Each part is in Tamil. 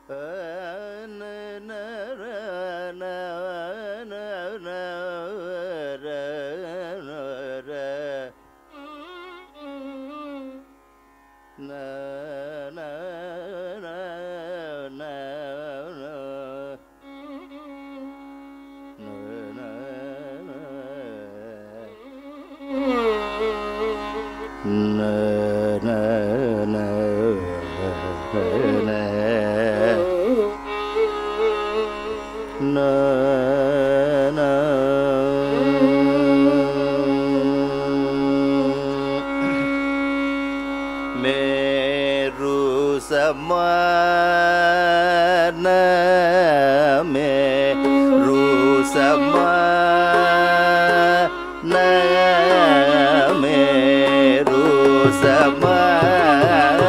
ಮೇರು ಸಮಾನ ಮೇರು ಸಮಾನ ಮೇರು ಸಮಾನ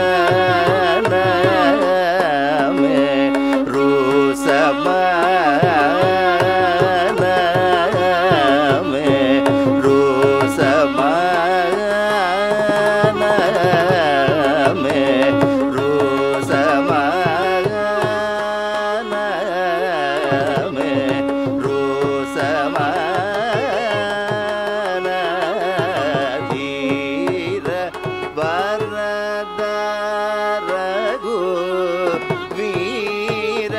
ಮೇರು ಸಮಾನ ಮೇರು ಸಮಾನ ಮೇರು ಸಮಾನ ಮೇರು ಸಮಾನ ಧೀರ ವರದ ರಘು ವೀರ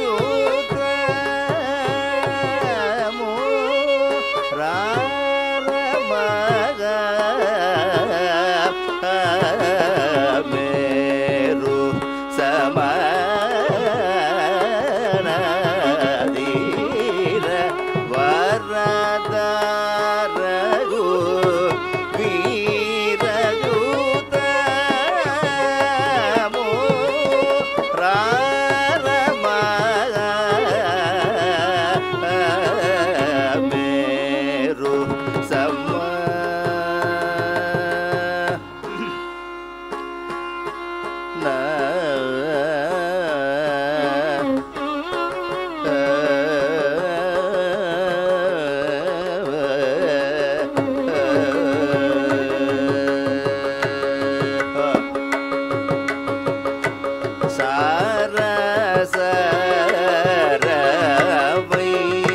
ಮಗ ಮೇರು ಸಮಾನ ಧೀರ ವರದ ರಘು ವೀರ ಮೇರು ಸಮ சார சரவை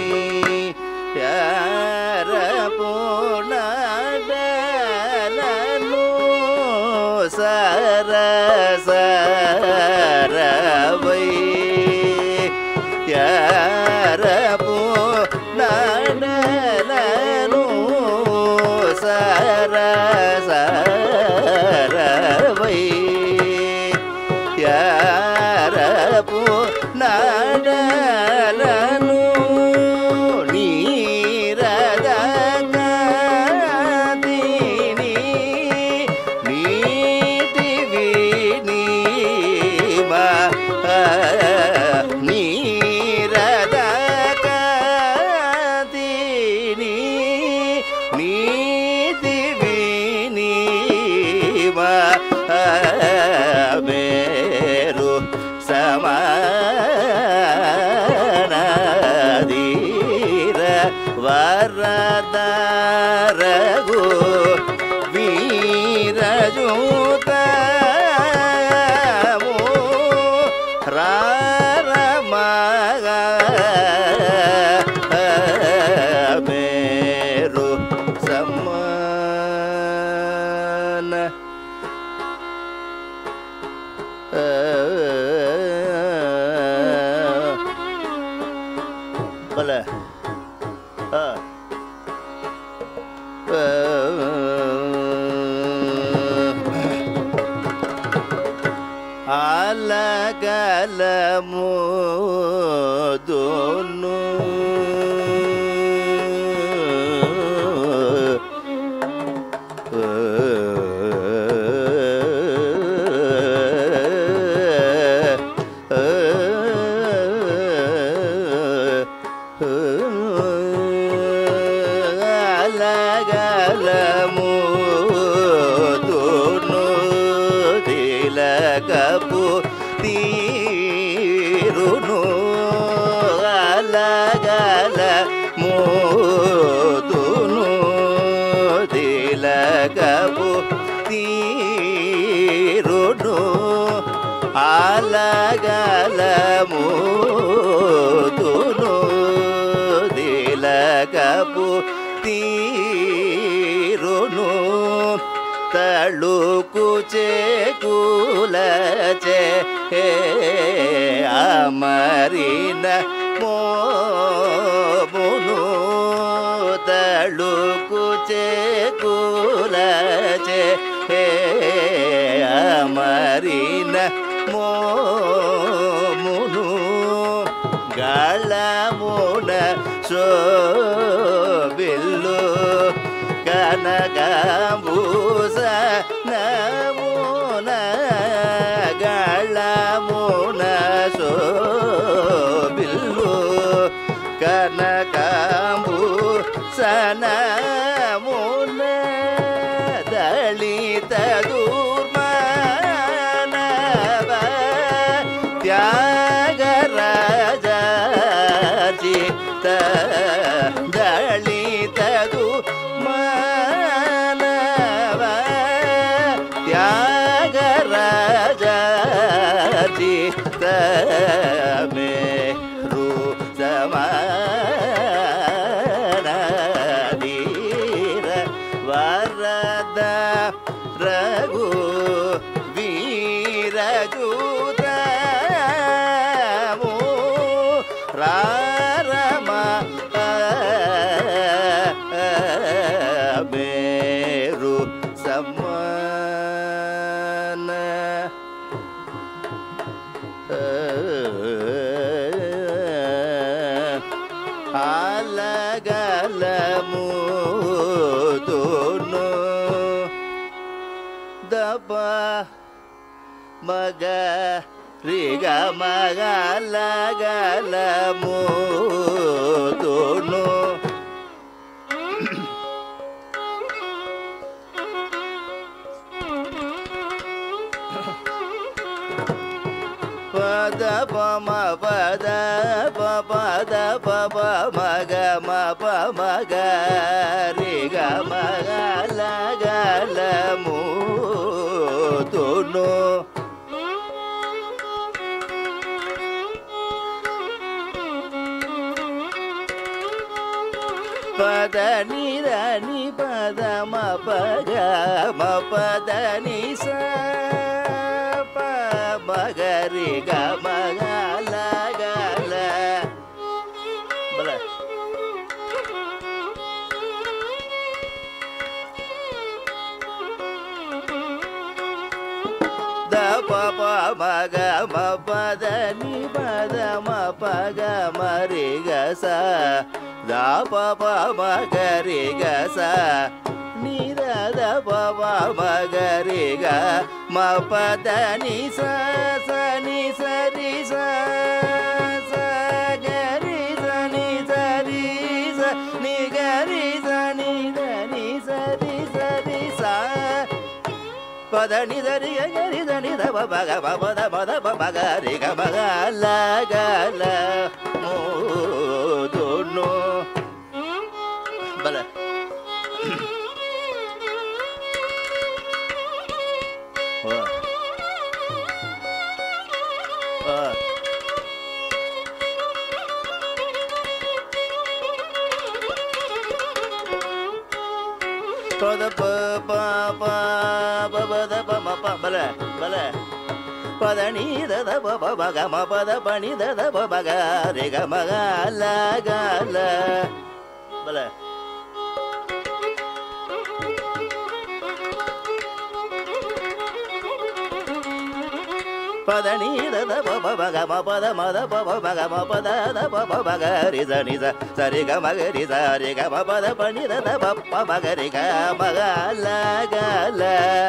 யார போனடலோ சர சரவை யார போனடலோ சர சரவை ಯಾರಪು ನಾಡಲನು ನೀರದ ಕಾದಿನಿ ನೀತಿವಿ ನೀಮ ನೀರದ ಕಾದಿನಿ ನೀತಿವಿ ನೀಮ ಮೇರು ಸಮಾನದೀರ ವರದ ರಘು ವೀರಜೂತ ರಾರಮಗ ಮೇರು ಸಮಾನ பல அலகல மோதோனு కపు తీరును అలగల మోతును తిలకపు తీరును అలగల మూతును దిలకపు తీరును తళుకు చేకులచే అమరిన మోమును తళుకు చేకులచే అమరిన మోమును గాళమున శోభిల్లు కనకాంబూస నమున గాళమున శోభిల్లు కనకాంబూస నమున దళిత దుర్మానవ ತ್ಯಾಗರಾಜಿತ ದಳಿತದು ಮಾನವ ತ್ಯಾಗರಾಜಿತ ಮೇರು ಸಮಾನೀರ ವರದ ರಘು వీరజూతము రారమ మేరు సమ్మాన అలగలముదును దప మగ రిగ మగలగలముదును పద పమ పద ప పద ప ప మగ మ ప మగ రి గ మగ ల గ ల ము తును పద ని ర ని పద మ పగ మ పద ని స ప మగ రి గ మగ ల గ ల బల ద ప ప మగ మ పద ని పద మ పగ మ రి గ స ద ప ప మగ రి గ స ని ద ద ప ప మగ రి గ మ పద ని స స ని స రి స స గ రి స ని స రి స ని గ రి స ని ద ని స రి స రి స పద నిదరి గరి దని ద బ గ బ పద పద బ బ గ రి గ బ గ ల గ ల మో దో నో బల ఓ ఓ పద ప ప ప ప పద ప మ ప బల బల పద ని ద ద ప ప బ గ మ పద ప ని ద ద ప బ గ రి గ మ గ ల గ ల బల పద ని ద ద ప ప బ గ మ పద మ ద ప ప బ గ మ పద ద ప ప బ గ రి స ని స స రి గ మ గ రి స రి గ మ పద ప ని ద ద ప ప బ గ రి గ మ గ ల గ ల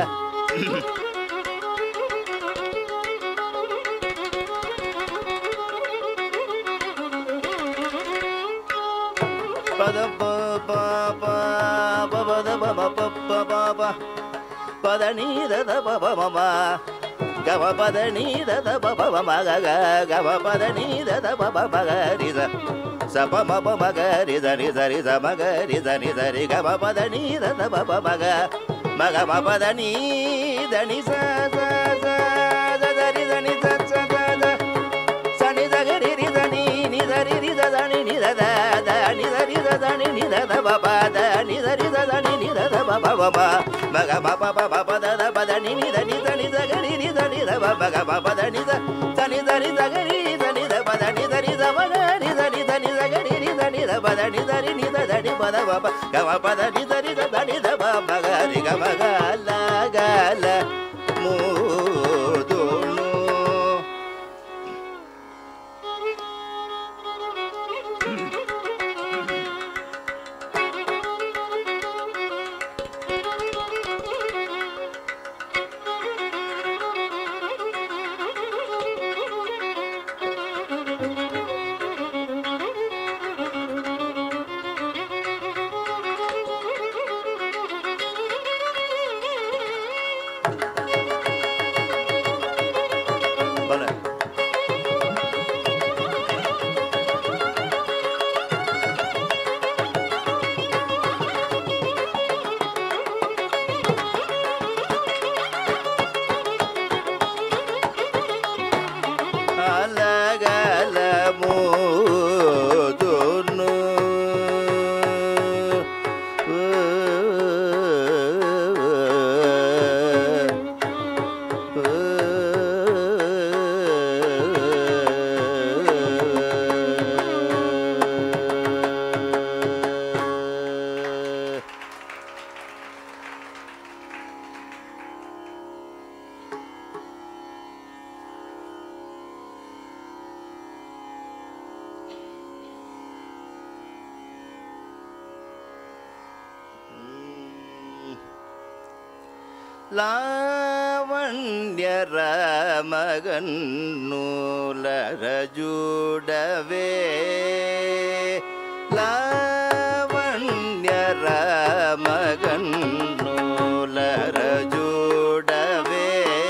పద ప ప ప ప పద ప మ ప ప ప ప పద ని ద ద ప ప మ మ గ మ పద ని ద ద ప ప మ మ గ గ గ మ పద ని ద ద ప ప మ గ రి స స ప మ ప మ గ రి స రి స రి స మ గ రి స ని స రి గ మ పద ని ద ద ప ప మ గ మ గ మ పద ని ద ని స స స ద ద రి ద ని స స ద ద స ని த த நி த ரி த த நி நி த த ப ப த நி த ரி த த நி நி த த ப ப ப ப ம க ப ப ப ப ப த த ப த நி நி த நி த நி த க ரி நி த நி த ப ப க ப ப த நி த த நி த நி த க ரி நி த நி த ப த நி த நி த ப க நி த நி த நி த க ரி நி த நி த ப த நி த ரி நி த த நி ப த ப ப க ப ப த நி த நி த த நி த ப ப க ரி க ம க ல க ல மு து நு பல அலகலமு துனு லாவண்யர மகன் நூலர ஜூடவே லாவண்யர மகன் நூலர ஜூடவே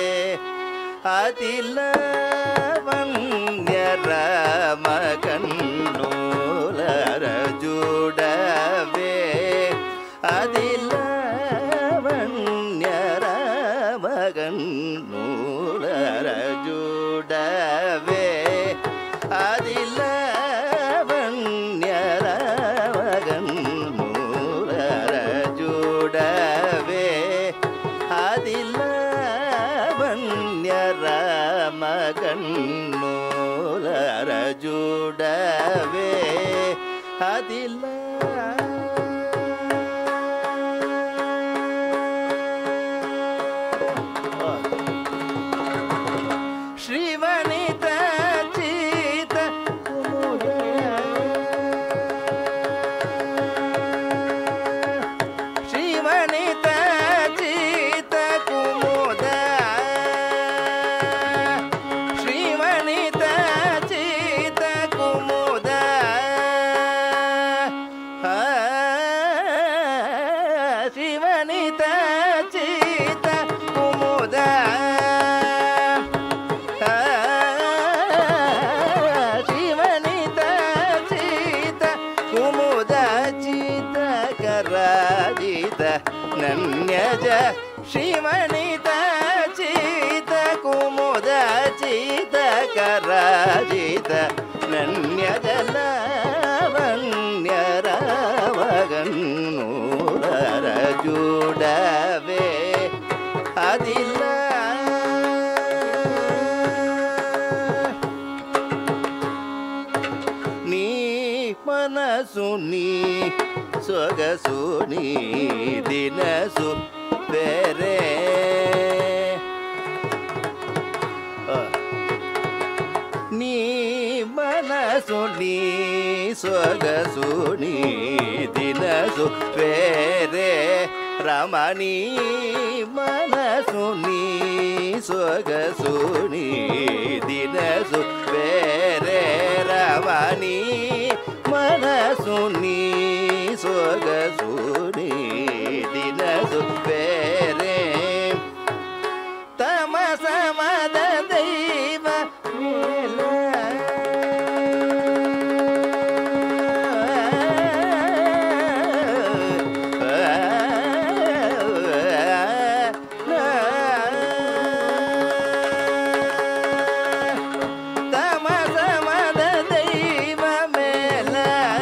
அதிலவண்யர மகன் நூலர ஜூடவே அதிலவண்யர மகன் நூலர ஜூடவே அதிலவண்யர மகன் நூலர ஜூடவே அதிலவண்யர மகன் நூலர ஜூடவே அதில ಶ್ರೀವನಿತ ಚೀತ ಕುಮುದ ಶ್ರೀವನಿತ ಚೀತ ಕುಮುದ ಶ್ರೀವನಿತ ಚೀತ ಕುಮುದ ಶಿವನಿತ ಚೀತ ಕುಮುದ ಶಿವನಿತ ಚೀತ ಕುಮುದ ಚೀತ ಕರಾಜಿತ ನನ್ಯಜ ಶಿವನಿತ ಚೀತ ಕುಮುದ ಚೀತ ಕರಾಜಿತ ನನ್ಯಜ ಲಾವಣ್ಯರ ಮಗನ್ನೂರರ ಜೂಡವೇ ಅದಿಲ್ಲ ನೀ ಮನಸ್ಸು ನೀ ಸೊಗಸು ನೀ ದಿನಸು ಬೇರೆ ಆ. ನೀ ಮನಸ್ಸು ನೀ ಸೊಗಸು ನೀ ದಿನಸು ಬೇರೆ ರಮಣಿ ಮನಸ್ಸು ನೀ ಸೊಗಸು ನೀ ದಿನಸು ಬೇರೆ ರಮಣಿ ಮನಸ್ಸು ನೀ ಸೊಗಸು ನೀ ದಿನಸು ಬೇರೆ ತಮಸ ಮದ ದೈವ ತಮಸ ಮದ ದೈವ ಮೇಲ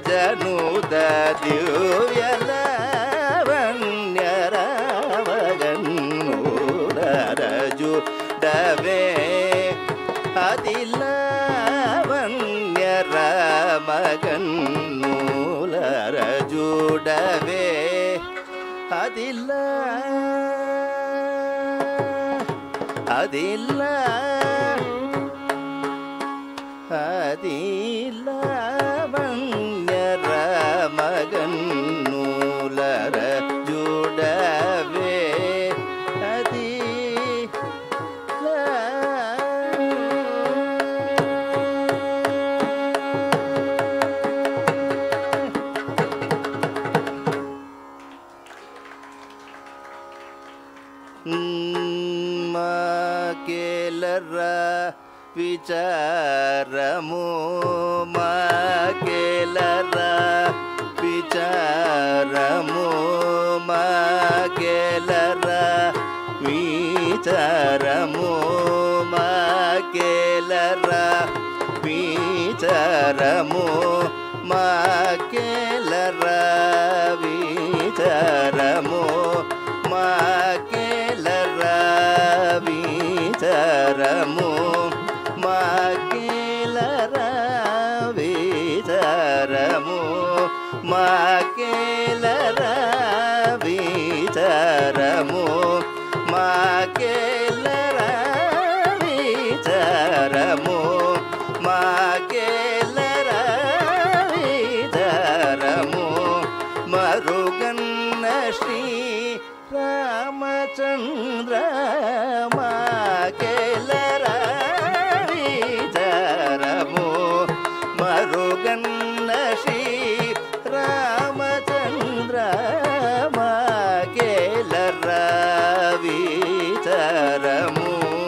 ಜನುತ ದಿವ್ಯಲವಣ್ಯರವಗನ್ನೂರಜುಡವೇ அதிலவண்யர மகன்னூலர ஜுடவே அதில்ல அதில்ல அதிலவண்யர மகன்னூலர ஜுடவே அதி కేలర విచారము మాకేలర విచారము మాకేలర విచారము మాకేలర విచారము మాకేలర విచారము మాకేలర విచారము మాకేలర విచారము మాకేలర విచారము మాకేలర విచారము మాకేలర విచారము మరుగన్న శ్రీ రామచంద్ర మాకేలర విచారము మరుగన్న శ్రీ రామచంద్ర మాకేలర విచారము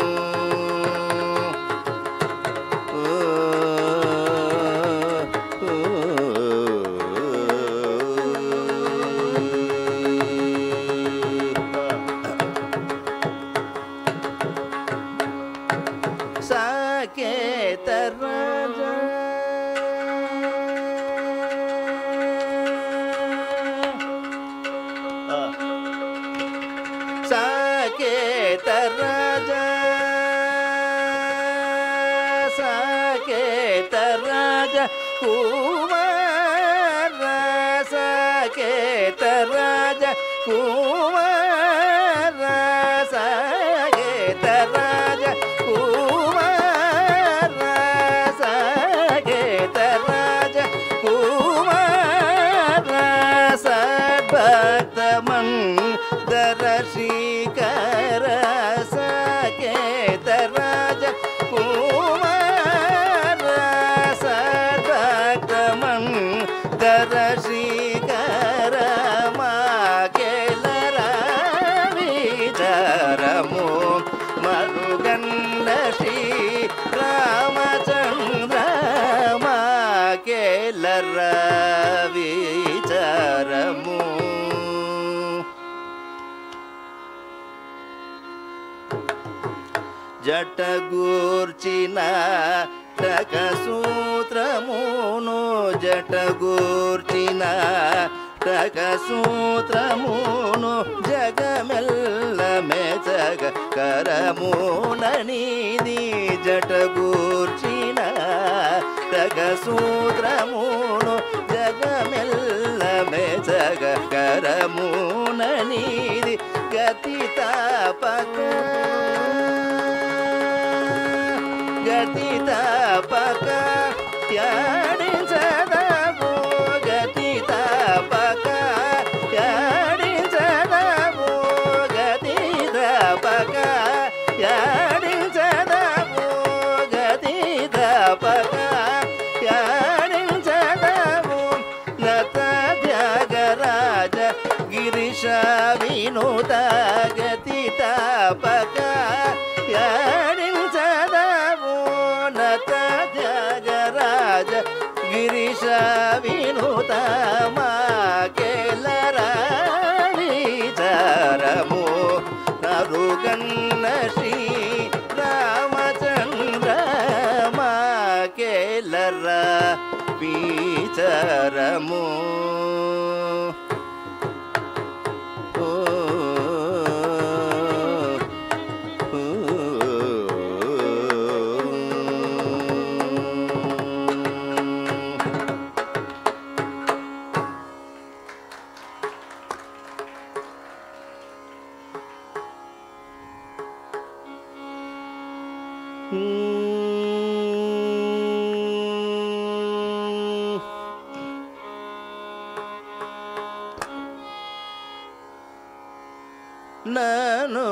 ಸಾಕೇತ ರಾಜ ಸಾಕೇತ ರಾಜ ಸಾಕೇತ ರಾಜ ಕುಮಾರ ಸಾಕೇತ ರಾಜ ಕುಮಾರ ಸಾಕೇತ ರಾಜ ಕುಮಾರ ಸಾಕೇತ ರಾಜ ಕುಮಾರ ಸದ್ಭಕ್ತ ಮಂದರ ಶ್ರೀಕರ ಸಾಕೇತ ರಾಜ ಕುಮಾರ ಸದ್ಭಕ್ತ ಮಂದರ ಶ್ರೀಕರ ಮಾಕೆಲರ ವಿಚಾರಮು ಮರುಗನ್ನ ಶ್ರೀ ರಾಮಚಂದ್ರ ಮಾಕೆಲರ ವಿಚಾರಮು జటగూర్చిన టకసూత్రమును జటగూర్చిన టకసూత్రమును జగమెల్ల మెచగ కరముననిది జటగూర్చిన టకసూత్రమును జగమెల్ల మెచగ కరముననిది గతి తాపక గతి తాపక త్యాడించదము గతి తాపక త్యాడించదము గతి తాపక త్యాడించదము గతి తాపక త్యాడించదము నత త్యాగరాజ గిరిశ వినుత గతి తాపక త్యాడించదము నత త్యాగరాజ గిరిశ వినుత మాకెలర విచారము నరుగన్న శ్రీ రామచంద్ర మాకే వేలరా పీచరము ఓ, ఓ. நானோ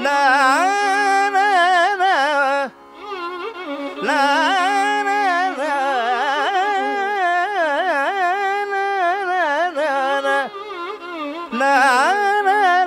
na na na na na na na na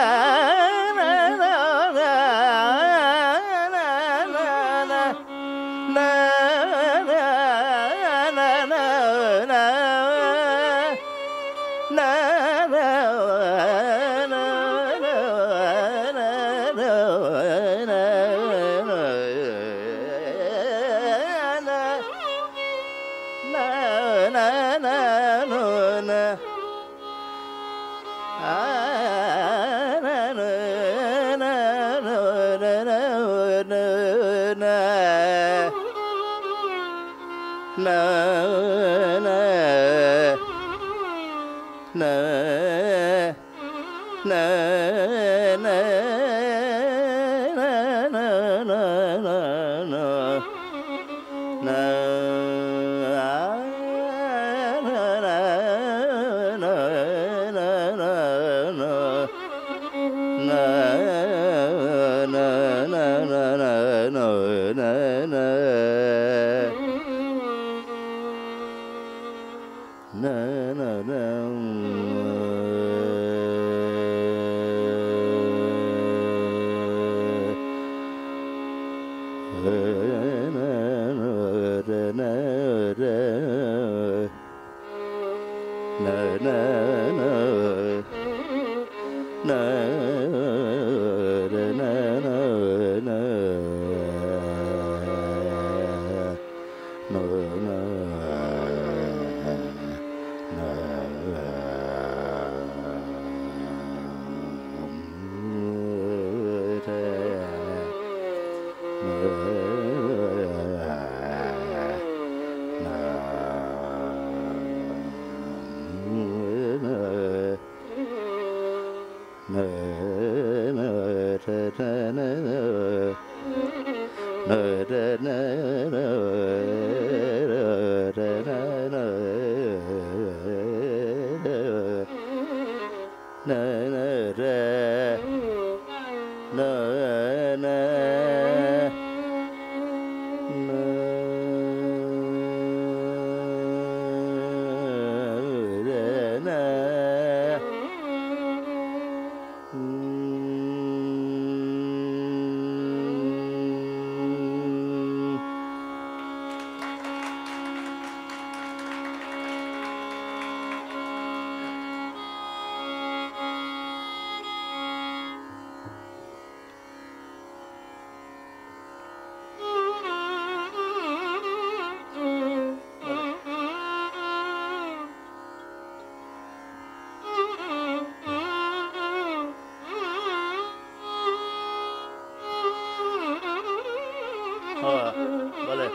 boleh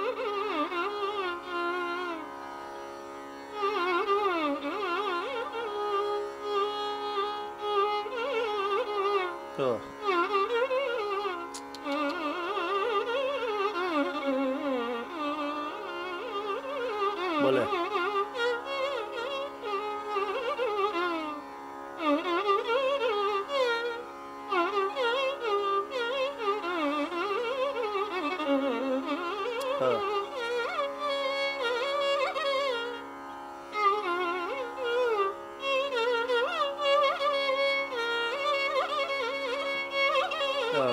tuh boleh tuh tuh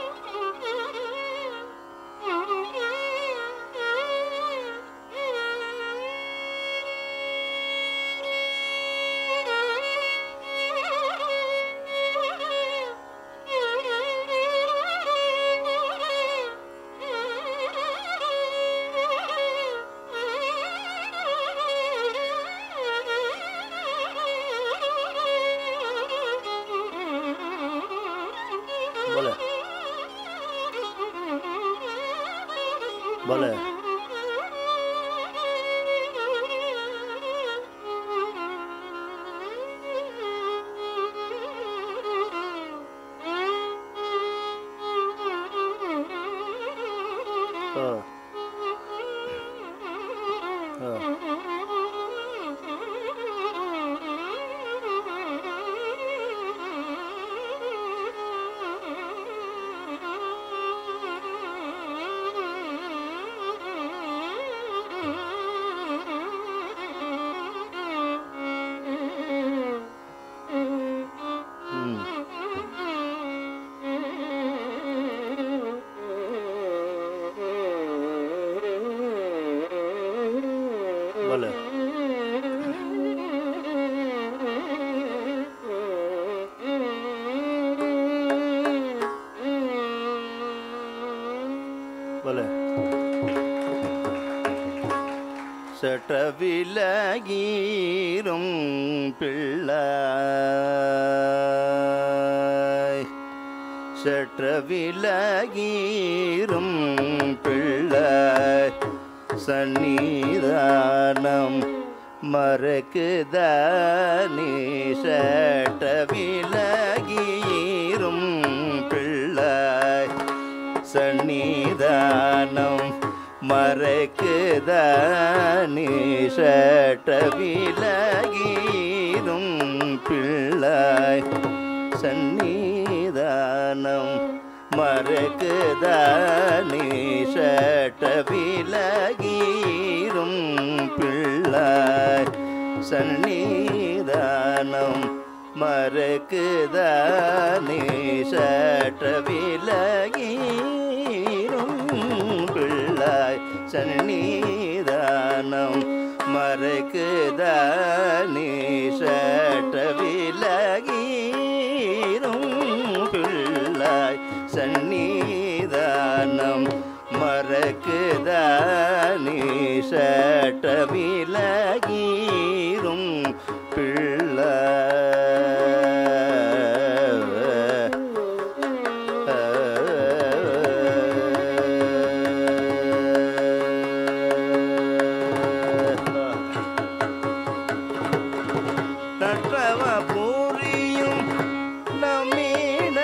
boleh boleh tuh tuh போல சட்ட விலகீரும் பிள்ளை சற்ற விலகீரும் பிள்ளை சந்நிதானம் மறக்குத நீ சட்ட விலகீரும் பிள்ளை சந்நிதானம் மறைக்குத நீ சட்ட விலகீரும் பிள்ளை சந்நிதானம் மறக்குத நீ சட்ட விலகீரும் பிள்ளை சந்நிதானம் மறக்குத நீ சட்ட விலகீரும் பிள்ளாய் சந்நிதானம் மறக்குத நீ சட்ட விலகீரும் பிள்ளாய் சந்நிதானம் மறக்குத நீ சட்ட விலகீரும் பிள்ளை நற்றவ பூரியும் நம்மிட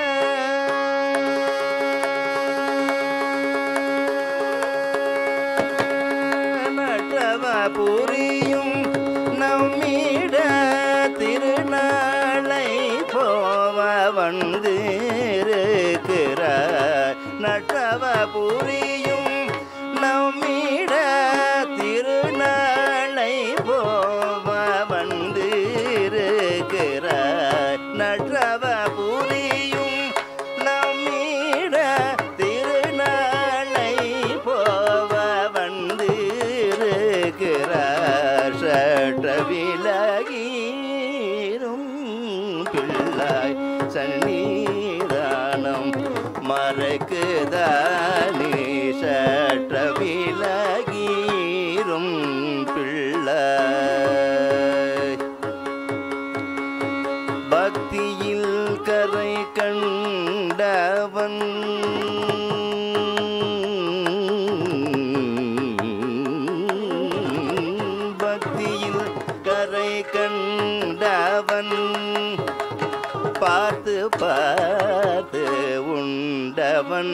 நற்றவ பூரியும் நம்மிட திருநாளை போவ வந்து இருக்கிறார் நற்றவ புரியும் நம்மிட திருநாளை போவ வந்து இருக்கிறார் நற்றவ புரியும் நம்மிட திருநாளை போவ வந்து இருக்கிறார் சட்ட விலகீரும் பிள்ளாய் சந்நிதானம் மறக்குதானே சட்ட விலகீரும் பிள்ளாய் பக்தியில் கரை கண்டவன் பக்தியில் கரை கண்டவன் பார்த்து பார்த்து உண்டவன்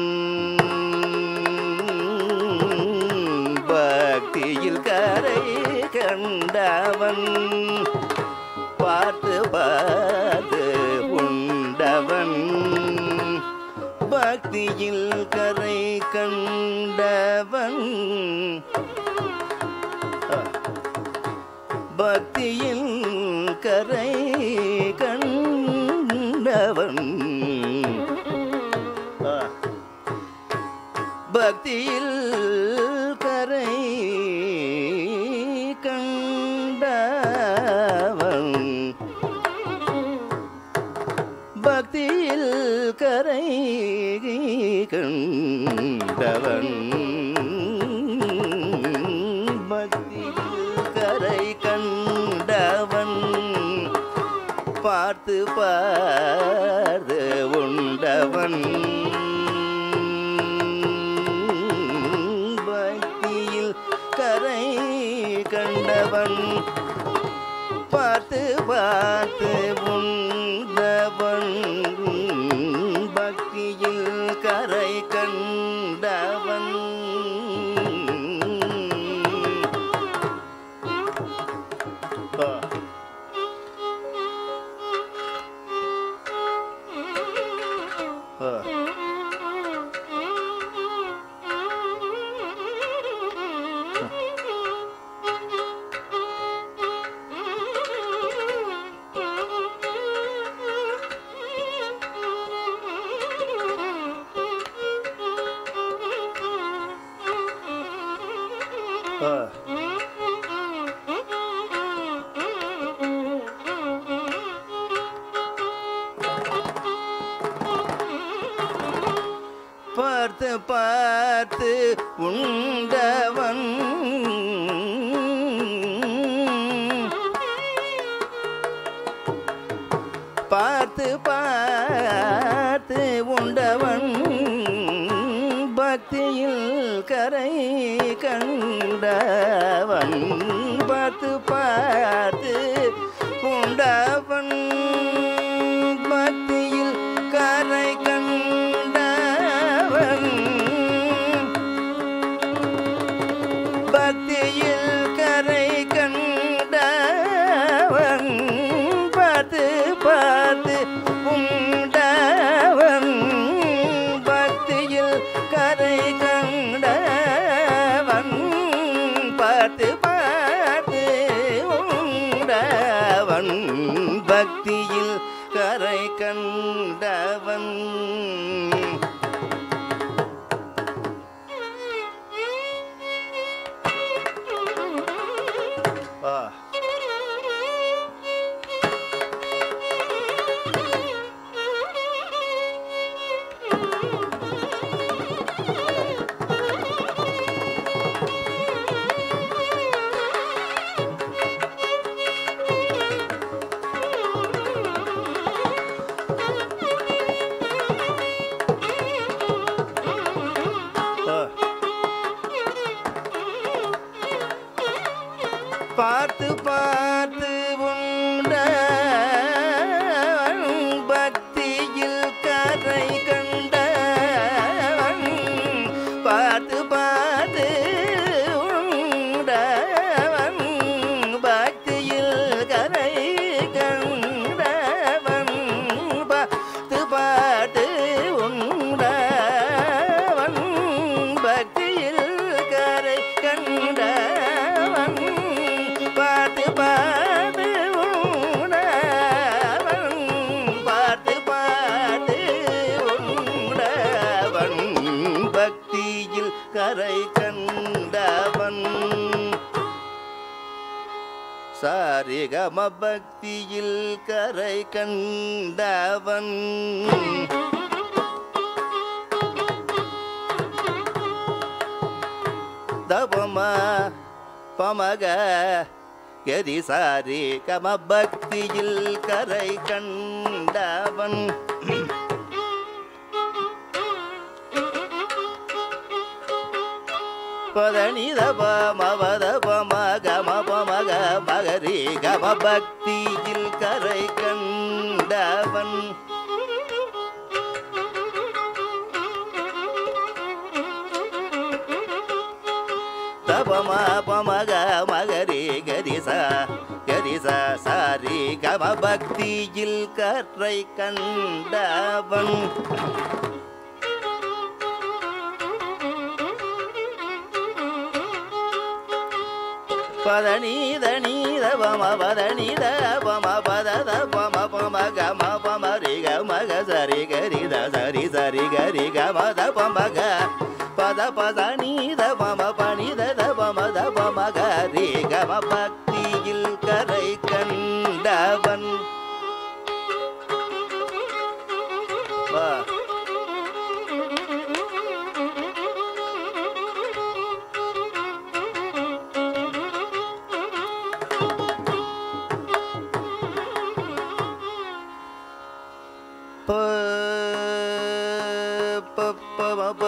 பக்தியில் கரை கண்டவன் பார்த்து பார்த்து உண்டவன் பக்தியில் கரை கண்டவன் பக்தியில் கரை கண்டவன் ஆ. பக்தியில் கரை கண்டவன் பக்தியில் கரை கண்டவன் பக்தியில் கரை கண்டவன் பார்த்து பார்த்து உண்டவன் பக்தியில் கரை கண்டவன் பார்த்து பார்த்து உண்டவன் பக்தியில் கரை கண்டவன் ஆ. ஆ. ஆ. பார்த்து பார்த்து உண்டவன் பார்த்து பார்த்து உண்டவன் பக்தியில் கரை கண்டவன் பார்த்து பார்த்து உண்டவன் பக்தியில் கரை கண்டவன் பக்தியில் கரை கண்டவன் பார்த்து பார்த்து உண்டவன் பக்தியில் கரை கண்டவன் பார்த்து பார்த்து உண்டவன் பக்தியில் கரை கண்டவன் ஆ ஆ. பார்த்து பார்த்து உண்ட பக்தியில் கரை கண்ட பார்த்து பார்த்து உண்டவன் பக்தியில் கரை கண்டவன் பார்த்து பார்த்து உண்டவன் பக்தியில் கரை கண்டவன் பார்த்து பார்த்து உண்டவன் பார்த்து பார்த்து உண்டவன் பக்தியில் கரை கண்டவன் சாரிகம பக்தியில் கரை கண்டவன் தபம பமக கதி சாரி கம பக்தியில் கரை கண்டவன் பதனித பமவத பம கம பமக மகரி கம பக்தியில் கரை கண்டவன் தபம பமக மகரி கரிச கரிச சாரி கம பக்தியில் கரை கண்டவன் பதனீத நீத பம பதனீத பம பதத பம பம கம பம ரி கம க சரி கரித சரி சரி கரி கம த பம க பத பத நீத பம பனித த பம த பம கரி கம பக்தியில் கரை கண்டவன் வா ப ப ப ம ப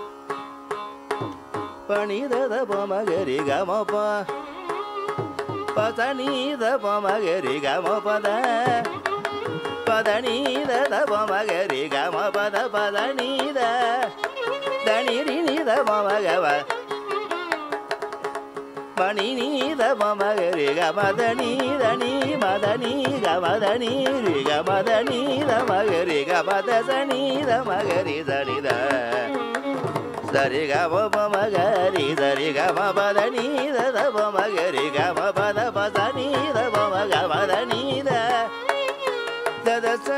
பனிதத பமகரி கம ப பதனீத பமகரி கம பத பதனீத பமகரி கம பத பதனீத தனிரி நீத பமகவ மணி நீத மமகரி கமதனி தனி மதனி கமதனி ரி கமதனி மகரி கமத சனீத மகரி சனித சரி கம மகரி சரி கம பதனி தப மகரி கம பத பதனி தப மகமத நீத தத ச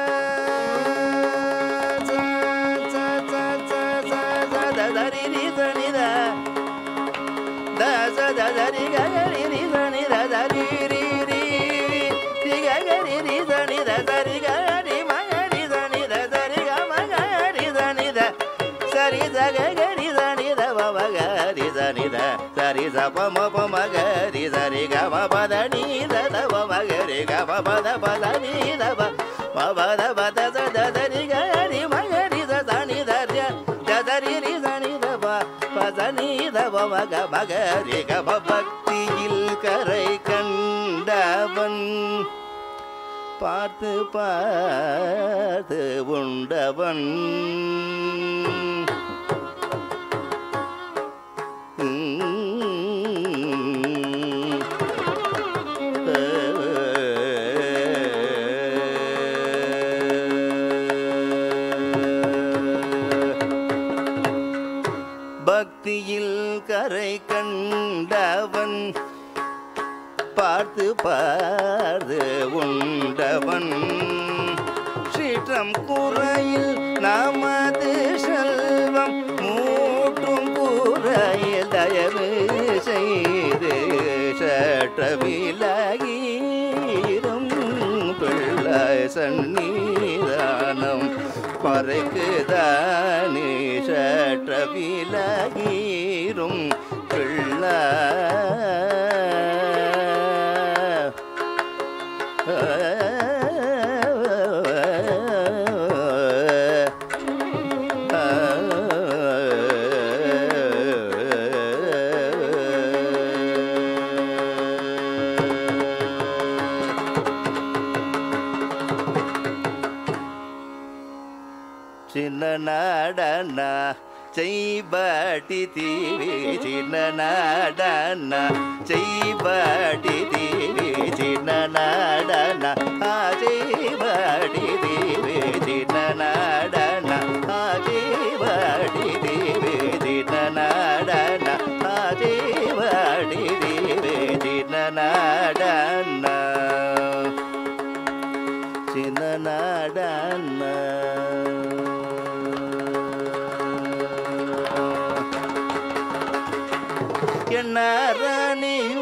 ச ச ச ச ச ச த தரி ரி சனித த ச த த ரி க க ரி ரி ச நி த த ரி ரி ரி ரி க க ரி ரி ச நி த ச ரி க ரி ம க ரி ச நி த ச ரி க ம க ரி ச நி த ச ரி ச க ரி ச ப ம ப ம க ரி ச ரி க ம ப த நீ த த ப ம க ரி க ம ப த ப த நீ த ப ம ப த ப த ச த த ரி க ரி ம க ரி ச ச நீ த ரி த த ரி ரி ச நீ த ப ப ச நீ த ப ம க ம க ரி க ம பக்தியில் கரை கண்டவன் பார்த்து பார்த்து உண்டவன் உம். பக்தியில் கரை கண்டவன் பார்த்து பார்த்து உண்டவன் சீற்றம் குறையில் நமது செல்வம் மூட்டும் குறையில் தயவு செய்து சட்ட விலகீரும் பிள்ளை சந்நிதானம் பறைக்குதானே சட்ட விலகீரும் பிள்ளை சின்ன நாடன செய்பாட்டி தீவி சின்ன நாடன செய்பாட்டி தீவி சின்ன நாடன ஆ செய்பாட்டி தீவி சின்ன நாடன ஆ செய்பாட்டி தீவி சின்ன நாடன ஆ செய்பாட்டி தீவி சின்ன நாடன சின்ன நாடன என்ன ராணியு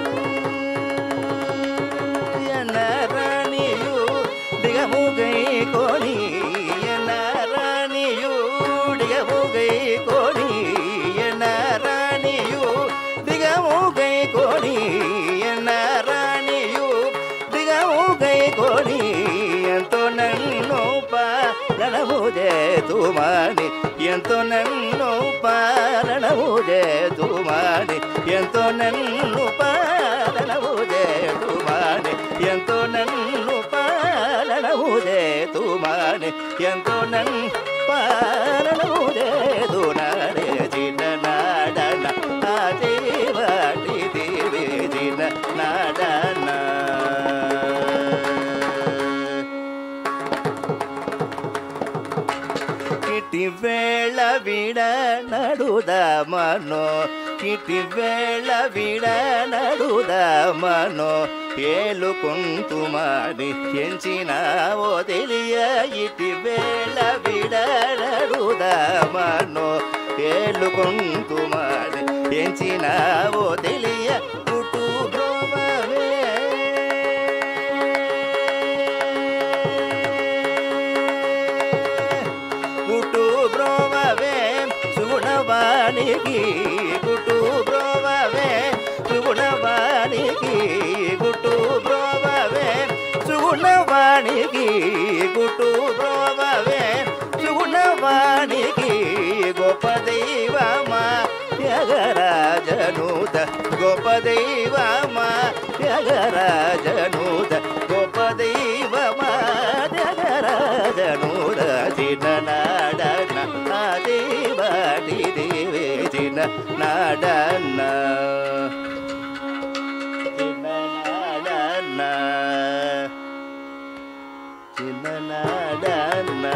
என்ன ராணியு திகமுகை கோணி என்ன ராணியு திகமுகை கோணி என்ன ராணியு திகமுகை கோணி என்ன రాణియు దిగముగై కోడి ఎంతో నన్ను పాలనము చేతుమాని ఎంతో నన్ను పాలనము చేతుమాని ఎంతో నన్ను పాలనము చేతుమాని ఎంతో నన్ను పాలనము చేతుమాని ఎంతో నన్ను పాలనము చేతునాడే చిన్ననాడన ఆ జీవాటి దేవి చిన్ననాడన ಕಿಟಿ ವೇಳ ವಿಡ ನಡುದ ಮನೋ ಕಿಟಿ ವೇಳ ವಿಡ ನಡುದ ಮನೋ ಏಲು ಕುಂತು ಮಾಡಿ ಎಂಚಿನ ಓದಿಲಿಯ ಇಟಿ ವೇಳ ವಿಡ ನಡುದ ಮನೋ ಏಲು ಕುಂತು ಮಾಡಿ ಎಂಚಿನ ಓದಿಲಿಯ ಕುಟು ಬ್ರೋಮವೇ ಗುಟು ಬ್ರೋಮವೇ ಸುಗುಣವಾಣಿಗಿ ಗುಟು ಬ್ರೋಮವೇ ಸುಗುಣವಾಣಿಗಿ ಗುಟು ಬ್ರೋಮವೇ ಸುಗುಣವಾಣಿಗಿ ಗುಟು ಬ್ರೋಮವೇ ಸುಗುಣವಾಣಿಗಿ ಗೋಪ ದೈವಮ ತ್ಯಾಗರಾಜನೂತ ಗೋಪ ದೈವಮ ತ್ಯಾಗರಾಜನೂತ ಗೋಪ ದೈವಮ ತ್ಯಾಗರಾಜನೂತ ಚಿನ್ನ ನಾಡನ ಆದಿವಾಡಿ ದೇವೇ ಚಿನ್ನ ನಾಡನ ಚಿನ್ನ ನಾಡನ ಚಿನ್ನ ನಾಡನ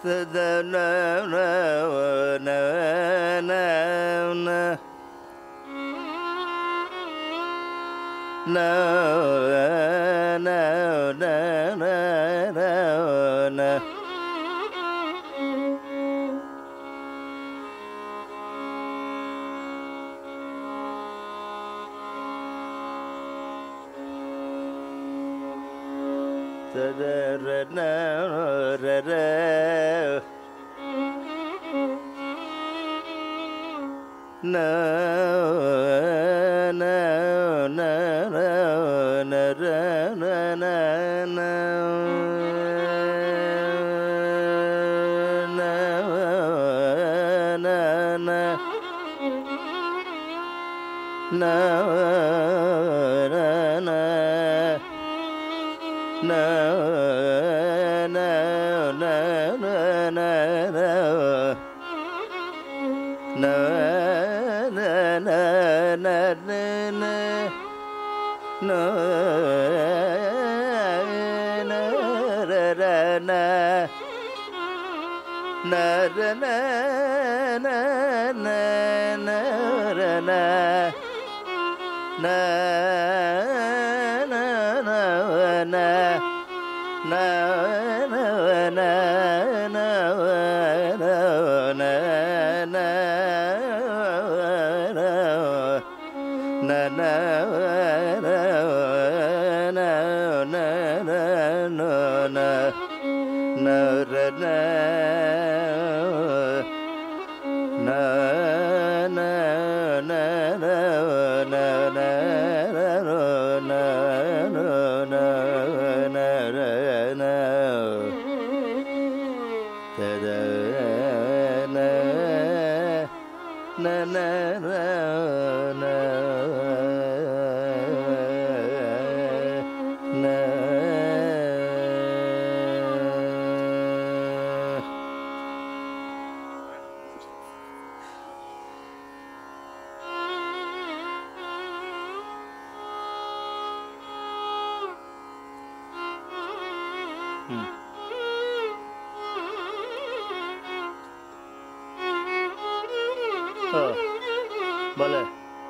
ભલે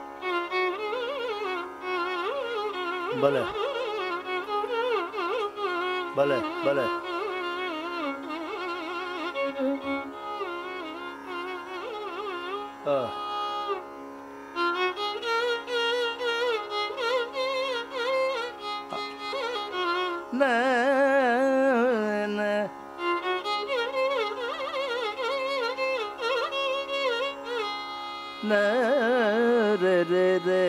ભલે ભલે ભલે હા ના ના na re re re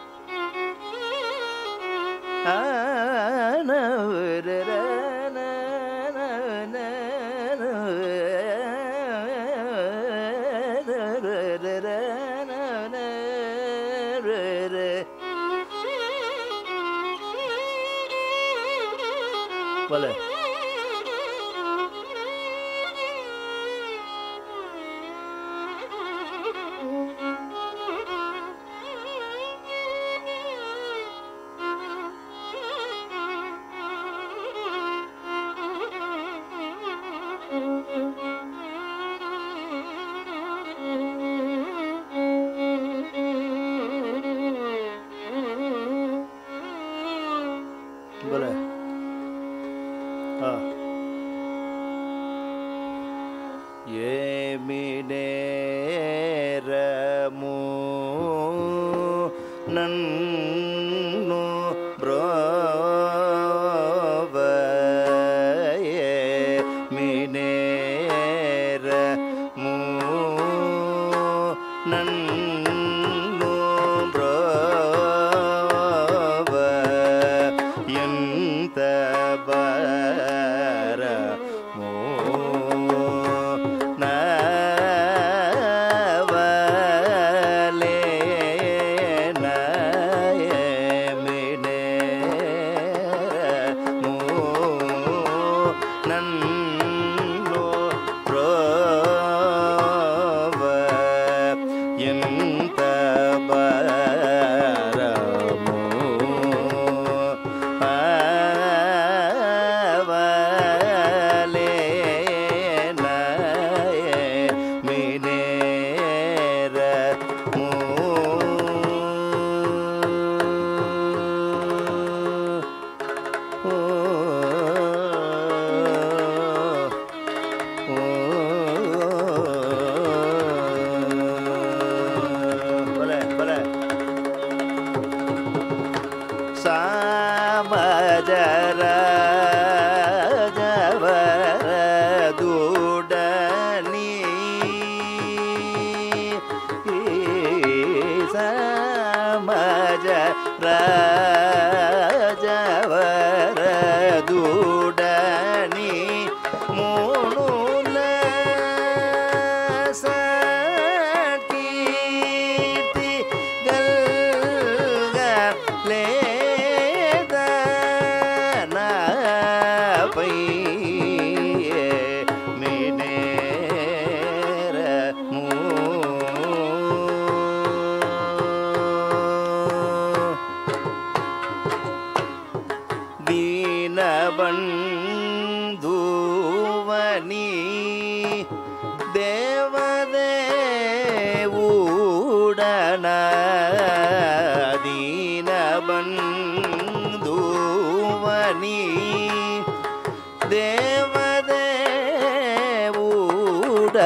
a na re re na na na na re re re na na re re ભલે ભલે હા ఏమినేరము నన్ను బ్రోవయే మినేరము నన్ను బ్రోవ ఎంత బరమో నవ மதுடனி மூணுல சகீர்த்தி பை மினேர மூ ದೀನಬಂಧುವನಿ ದೇವದೇವೂಡನ ದೀನಬಂಧುವನಿ ದೇವದೇವೂಡ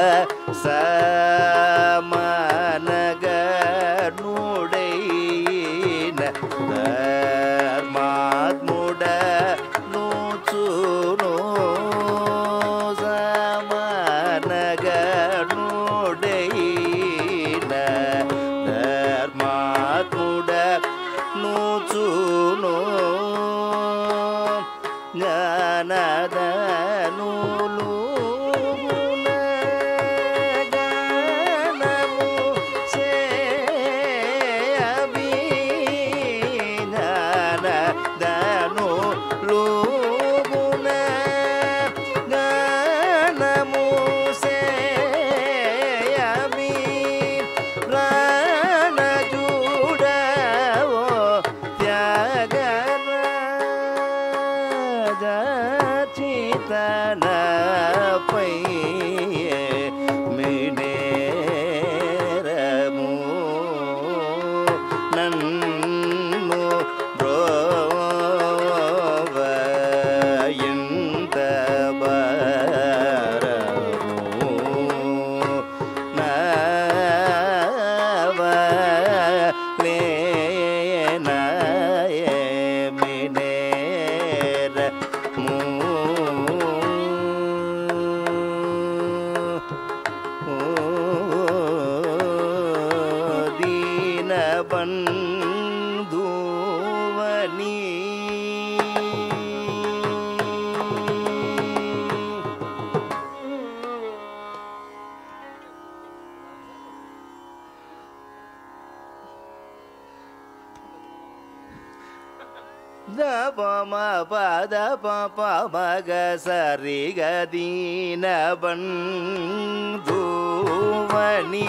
ಸಮನಗನುಡೆಯಿನ ಧರ್ಮಾತ್ಮುಡ ನೂಚುನು ಸಮನಗನುಡೆಯಿನ ಧರ್ಮಾತ್ಮುಡ ನೂಚುನು ಜ್ಞಾನದ ನೂಲು ಗುಣಗಾನಮು ಸೇಯಬಿ ಜ್ಞಾನದನು ಲೂಗುಣ ಗಾನಮು ಸೇಯಬಿ ಪ್ರಾಣ ಜೂಡವೋ ತ್ಯಾಗರಾಜ ಚಿತನ ಪೈಯೆ ಮಿಡೇರಮು ನನ್ನು ಬ್ರೋವ ಇಂತ ಬರಮು ನವ ಲೇನಯ ಮಿನೇರ ಮೂ ದೀನ ಬಂಧುವನಿ ದ ಪ ಮ ಪ ದ ಪ ಪ ಮ ಗ ಸ ರಿ ಗ ದೀನ ಬಂಧುವನಿ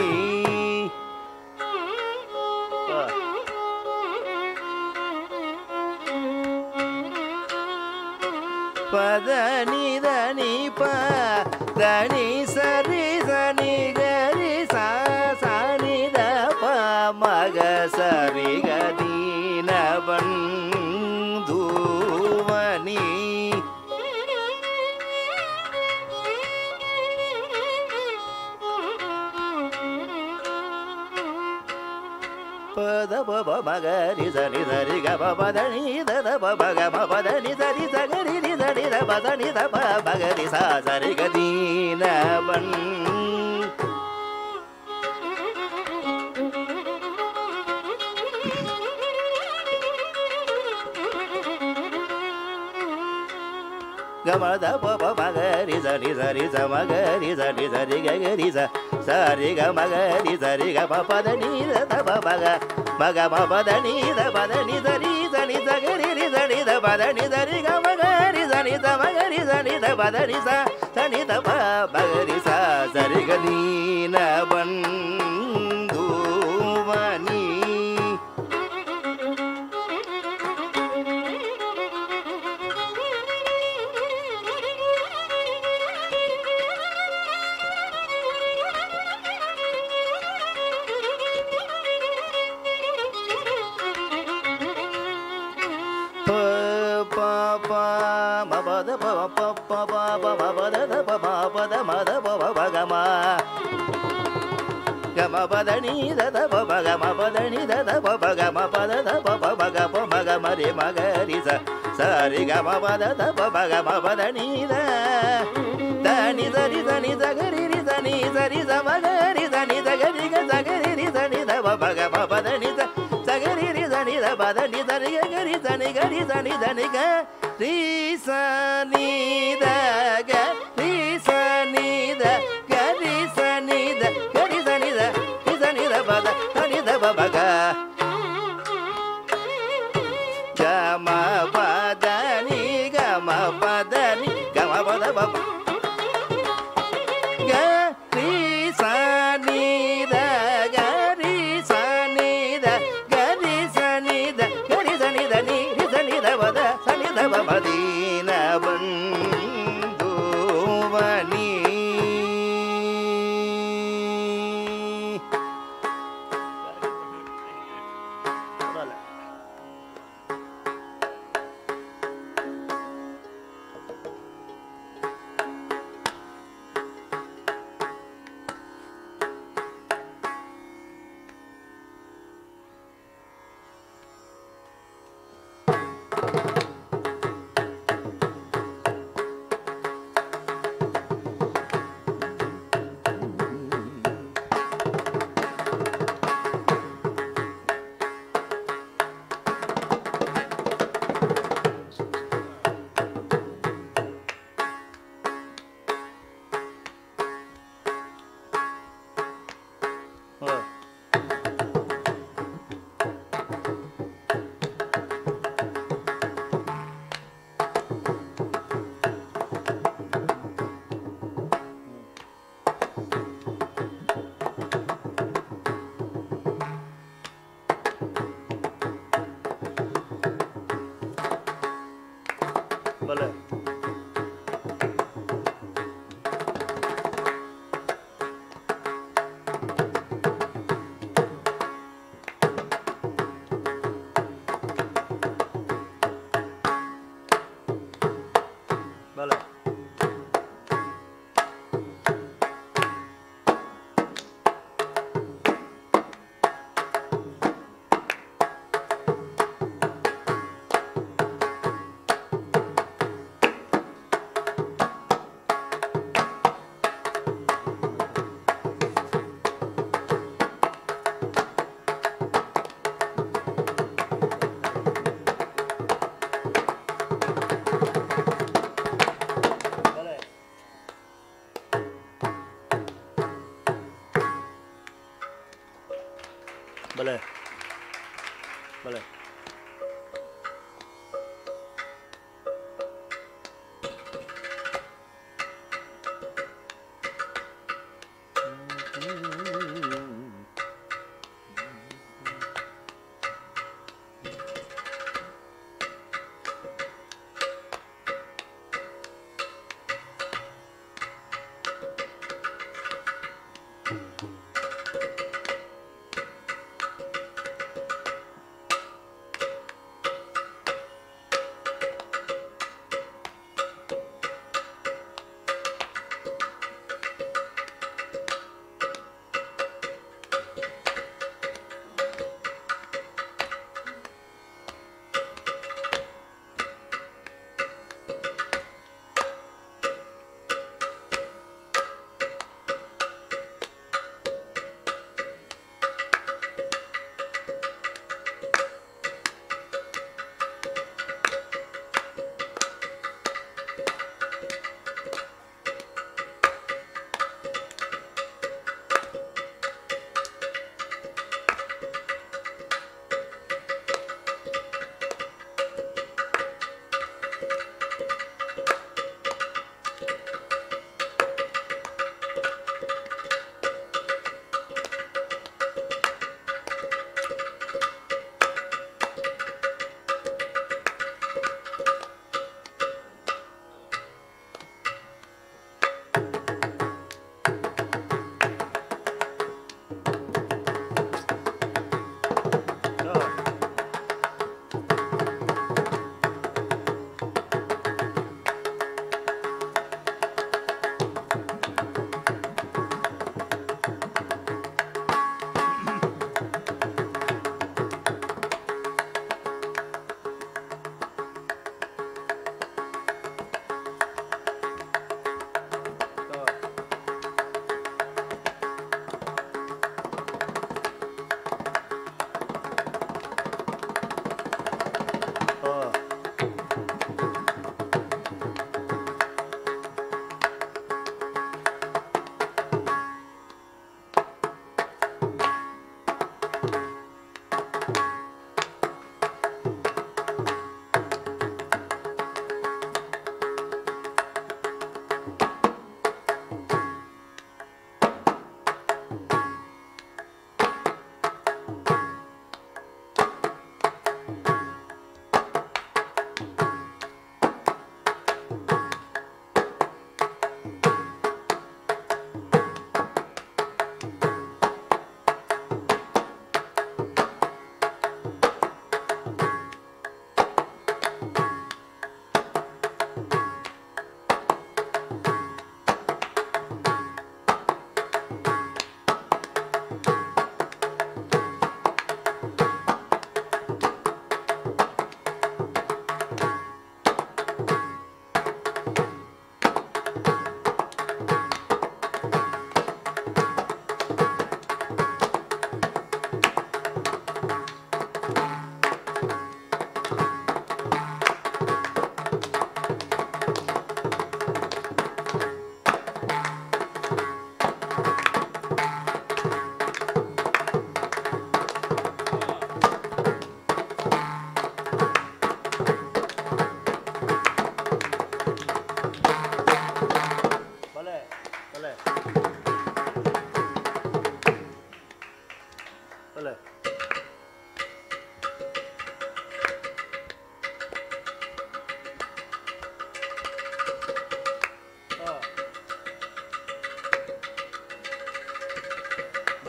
ಪದ ನಿ ದ ನಿ ಪ ದ ನಿ ಸ ರಿ ಸ ನಿ ಗ ರಿ ಸ ಸ ನಿ ದ ಪ ಮ ಗ ಸ ರಿ ಗ ದೀನ ಬಂಧುವನಿ ಪದ ಪ ಪ ಮ ಗ ರಿ ಸ ನಿ ಸ ರಿ ಗ ಪ ಪ ದ ನಿ ದ ದ ಪ ಮ ಗ ಮ ಪ ದ ನಿ ಸ ರಿ ಸ ಗ ರಿ ರಿ ಸ ನಿ ದ ಪ ದ ನಿ ದ ಪ ಮ ಗ ರಿ ಸ ಸ ರಿ ಗ ದೀನ ಬನ್ ಗಮ ದ ಪ ಪ ಮ ಗ ರಿ ಸ ನಿ ಸ ರಿ ಸ ಮ ಗ ರಿ ಸ ನಿ ಸ ರಿ ಗ ಗ ರಿ ಸ ಸ ರಿ ಗ ಮ ಗ ರಿ ಸ ರಿ ಗ ಪ ಪ ದ ನಿ ದ ದ ಪ ಮ ಗ ಮ ಗ ಮ ಪ ದ ನಿ ದ ಪ ದ ನಿ ಸ ರಿ ಸ ನಿ ಸ ಗ ರಿ ರಿ ಸ ನಿ ದ ಪ ದ ನಿ ಸ ರಿ ಗ ಮ ಗ ರಿ ಸ ನಿ ಸ ಮ ಗ ರಿ ಸ ನಿ ದ ಪ ದ ನಿ ಸ ಸ ನಿ ದ ಪ ಮ ಗ ರಿ ಸ ಸ ರಿ ಗ ನೀ ನ ಬಂಧುವನಿ ಪ ಪ ಪ ಮ ಪ ದ ಪ ಪ ಪ ಪ ಪ ಮ ಪ ದ ದ ಪ ಮ ಪ ದ ಮ ದ ಪ ಪ ಪ ಗ ಮ ಗ ಮ ಪ ದ ni ದ ದ ಪ ಪ ಗ ಮ ಪ ದ ni ದ ದ ಪ ಪ ಗ ಮ ಪ ದ ದ ಪ ಪ ಪ ಗ ಪ ಮ ಗ ಮ ರಿ ಮ ಗ ರಿ ಸ ಸ ರಿ ಗ ಮ ಪ ದ ದ ಪ ಪ ಗ ಮ ಪ ದ ni ದ ದ ni ದ ರಿ ಸ ni ಸ ಗ ರಿ ರಿ ಸ ni ಸ ರಿ ಸ ಮ ಗ ರಿ ಸ ni ಸ ಗ ರಿ ಗ ಸ ಗ ರಿ ರಿ ಸ ni ದ ಪ ಪ ಗ ಮ ಪ ದ ni ಸ ಸ ಗ ರಿ ರಿ ಸ ni ದ ಪ ದ ni ಸ ರಿ ಗ ಗ ರಿ ಸ ni ಗ ರಿ ಸ ni ದ ni ಗ ರಿ ಸ நீத கரி சனித கரி சனித கரி சனித நித பத சனித பபக கம பத நீ கம பத நீ கம பத பப கரி சனித கரி சனித கரி சனித கரி சனித நீ சனித பத சனித பபதீன பந்துவனி பரவாயில்ல ஓ பல பல பல பல பல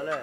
பலே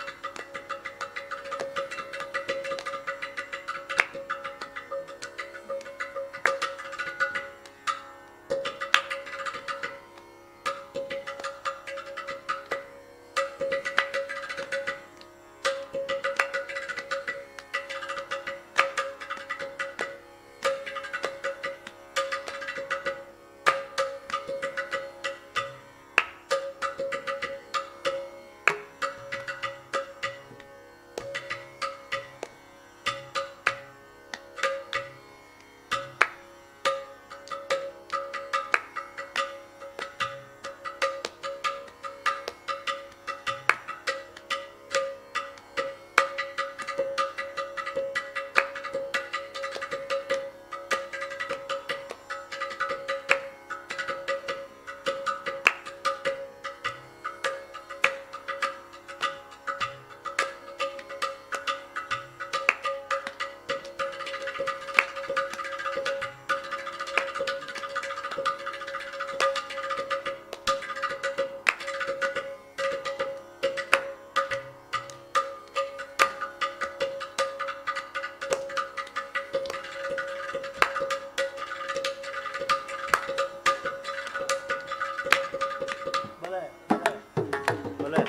பலே பலே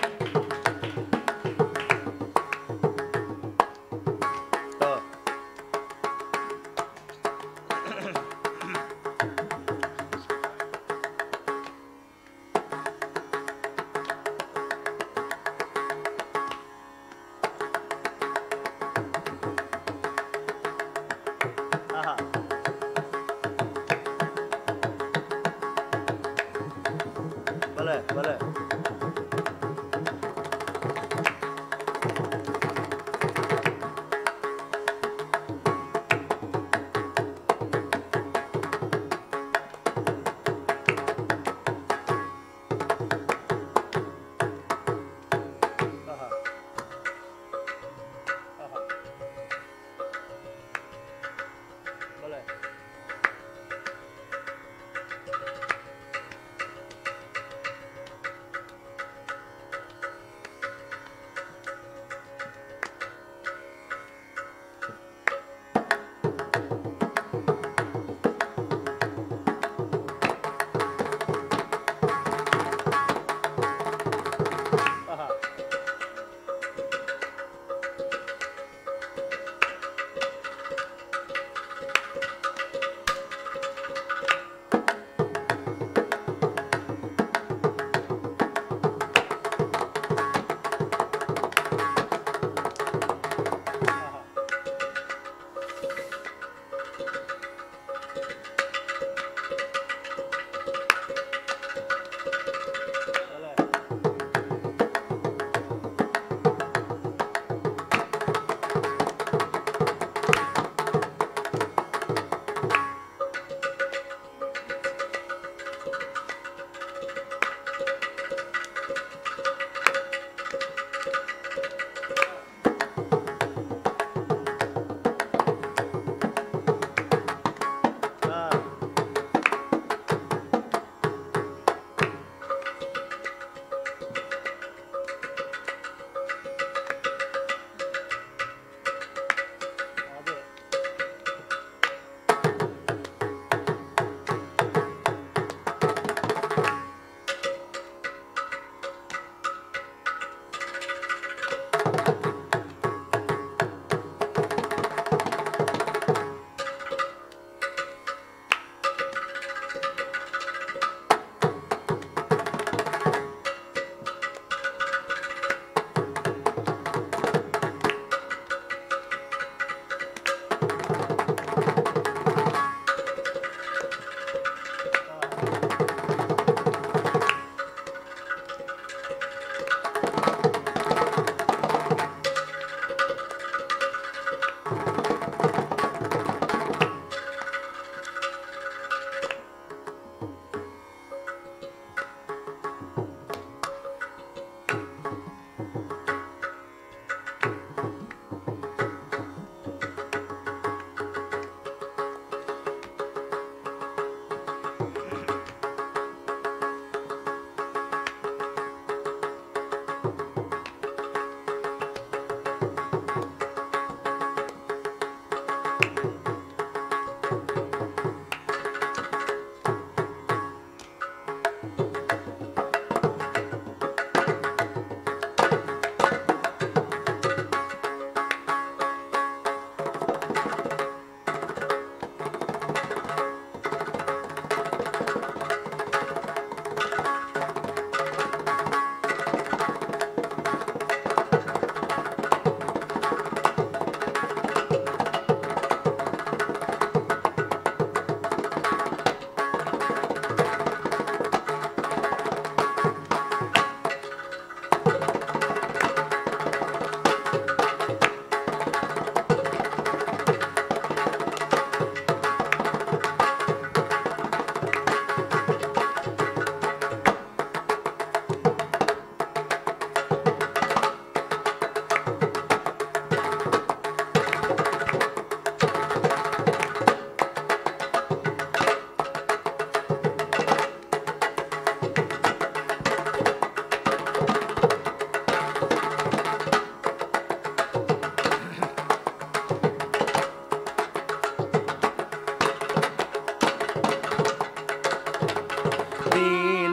ஓ ஆஹா பலே பலே ஆஹா ஆஹா பலே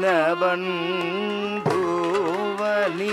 நீலவன் பூவனி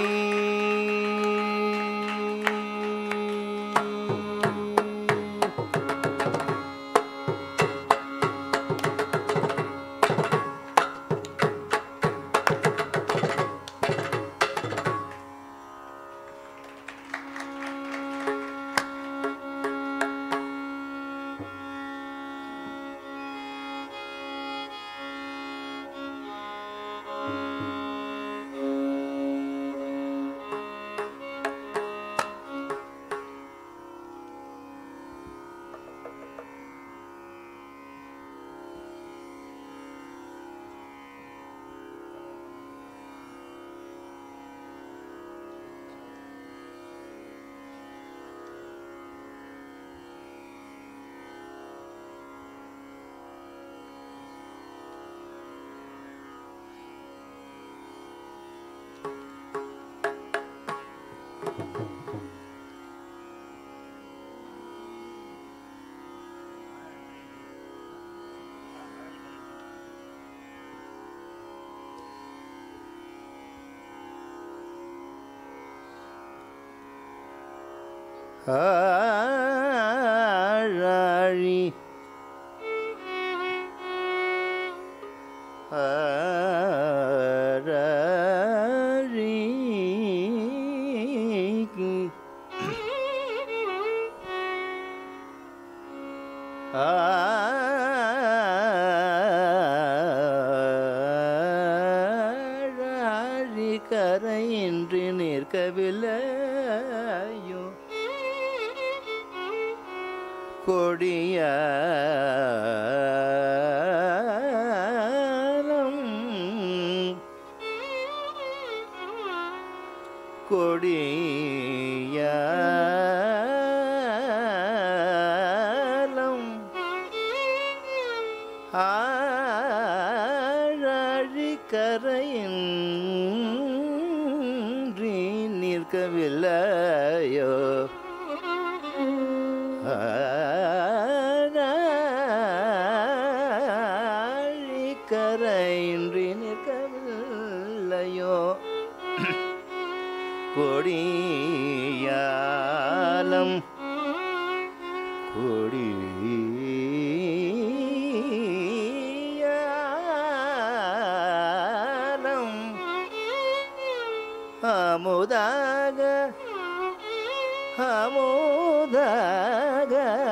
ஆழி ஆழி கரையின்றி நிற்கவில்லையோ கொடியாலம் கொடியாலம் ஆழி கரையின்றி நிற்கவில்லையோ கரையின்றி நிற்கவில்லையோ கொடியாலம் கொடியாலம் அமுதாக அமுதாக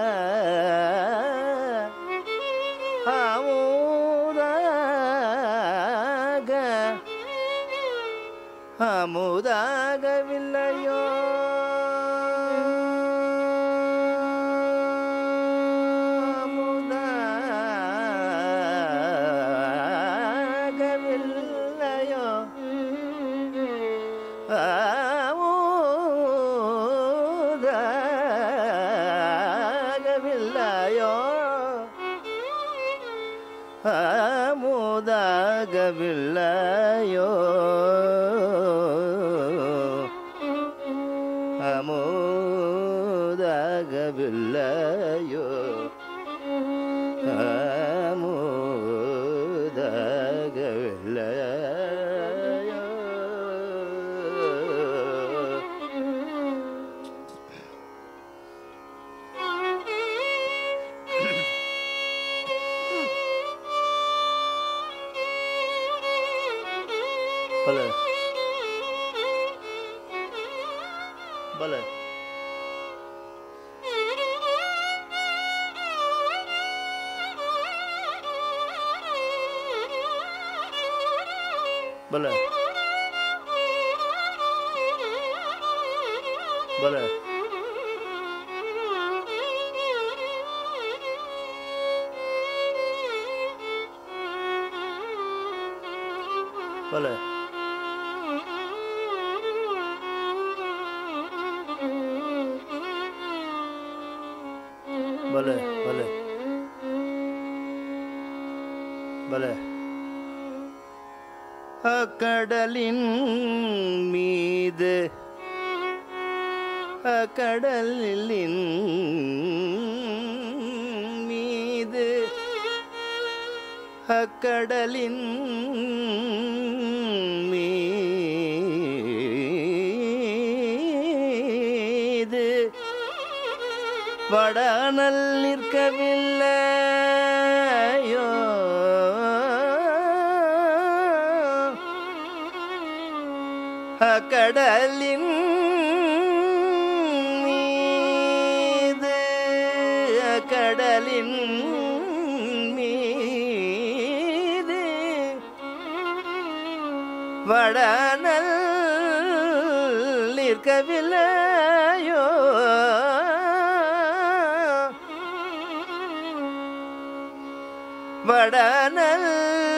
அமுதாக அமுதாகவில்லையோ அமுதாகவில்லையோ அமுதாகவில்லையோ அமுதாகவில்லையோ அமுதாகவில்லையோ அமுதாகவில்லையோ பல பல பல பல பல பல பல பல அக்கடலின் மீது அக்கடலின் மீது அக்கடலின் மீது வடானல் நிற்கவில்லையோ அக்கடலின் மீது அக்கடலின் மீது வடனல் நிற்கவில்லையோ வடனல்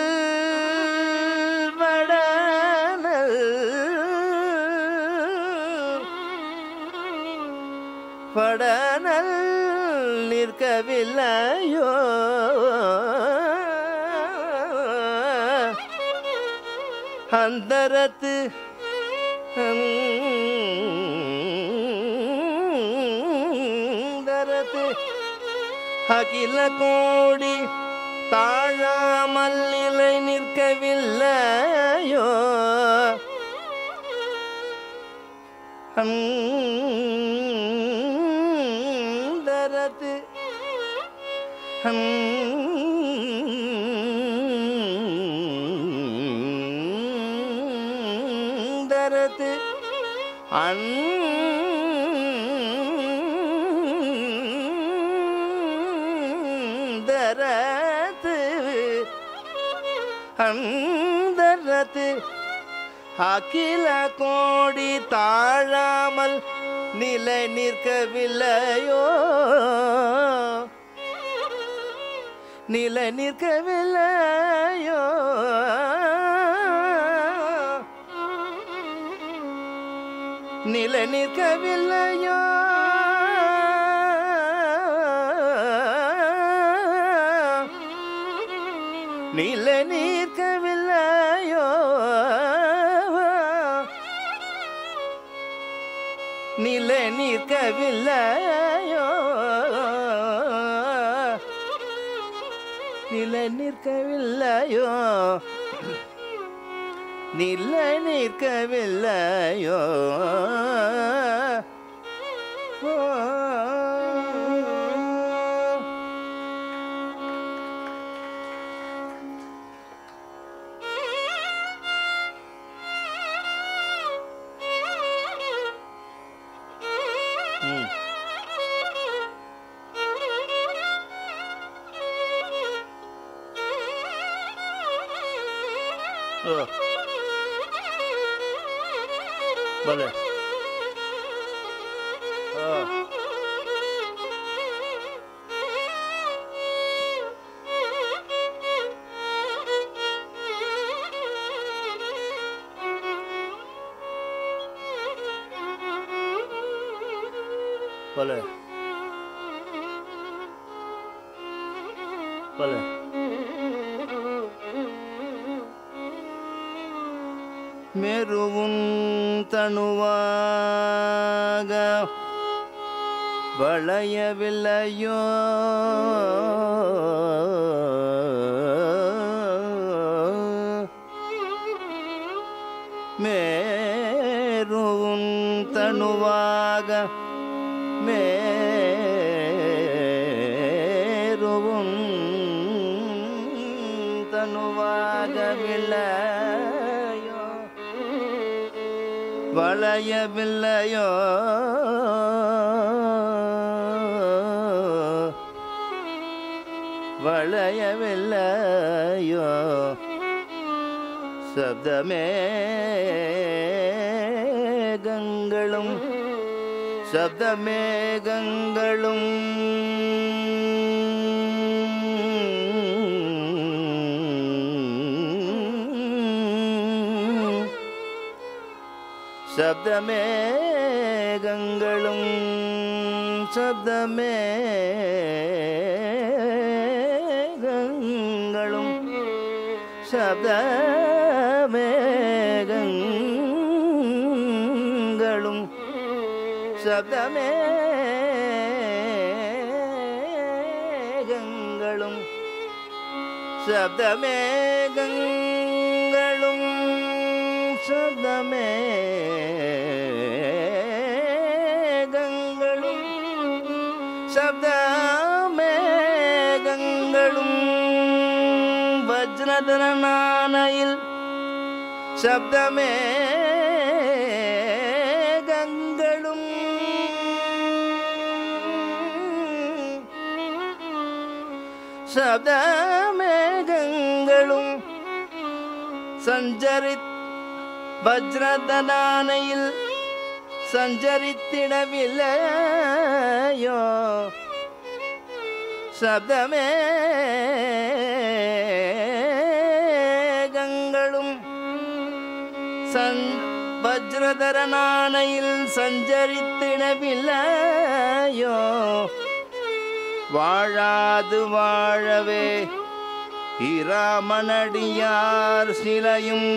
வடனல் வடனல் நிற்கவில்லையோ அந்தரத்து அந்தரத்து அகில கோடி தாழாமல் நிலை நிற்கவில்லையோ அந்தரத்து அந்தரத்து அந்தரத்து அந்தரத்து அகில கோடி தாழாமல் நிலை நிற்கவில்லையோ நிலை நிற்கவில்லையோ நிலை நிற்கவில்லையோ நிலை நிற்கவில்லையோ நிலை நிற்கவில்லையோ நிலை நிற்கவில்லையோ நிலை நிற்கவில்லையோ ம் ஓ भले हाँ भले भले மெருவும் தனுவாக வளையவில்லையோ மேருவும் தனுவாக மேருவும் தனுவாகவில்லையோ வளையவில்லையோ வளையவில்லையோ சப்தமேகங்களும் சப்தமேகங்களும் சப்தமேகங்களும் சப்தமேகங்களும் சப்தமேகங்களும் சப்தமேகங்களும் சப்தமேகங்களும் சப்தமேகங்களும் சப்தமேகங்களும் வஜ்ரதரனானையில் சப்தமேகங்களும் சப்தமேகங்களும் சஞ்சரித் வஜ்ரதனானையில் சஞ்சரித்திடவில்லையோ சப்தமேகங்களும் சன் வஜ்ரதரனானையில் சஞ்சரித்திடவில்லையோ வாழாது வாழவே இராமனடியார் சிலையும்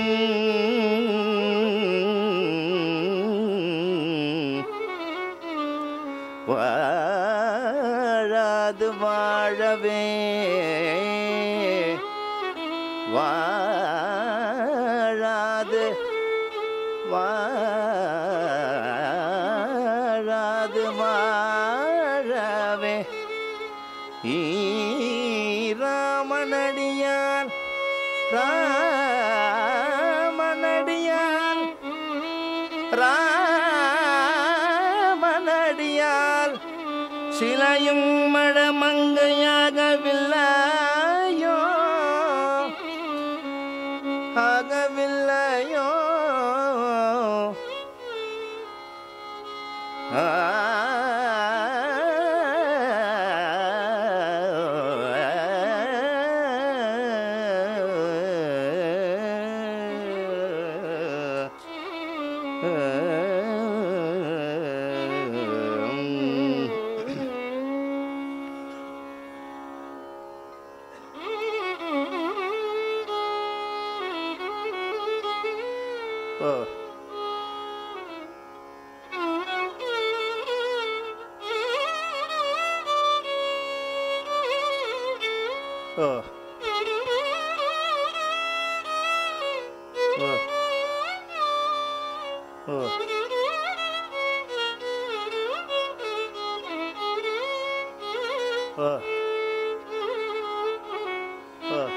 வாழாது வாழவே வாழாது வாழாது வாழவே ஈராமனடியார் ராமனடியார் ராமனடியார் சிலையும் மடமங்கையாகவில்லையோ ஆகவில்லையோ Oh. Oh. Oh. Oh. Oh. Oh.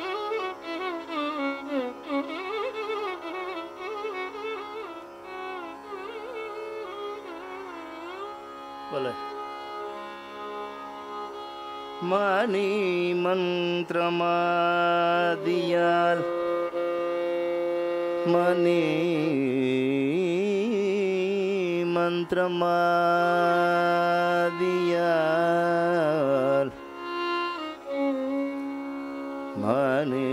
बोले मणि मन्त्रमादियाल मणि मन्त्रमादियाल मणि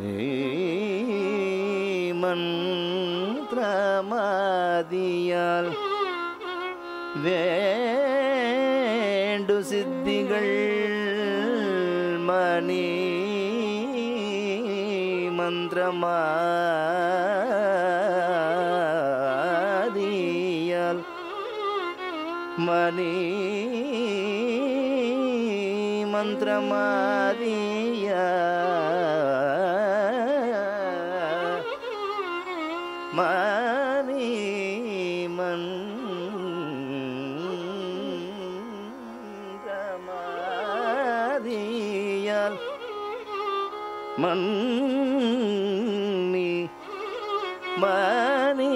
மந்திரமாதியால் வேண்டு சித்திகள் மணி மந்திரமாதியால் மணி மந்திரமாதியா மணி மந்திரமாதியால் மன்னி மணி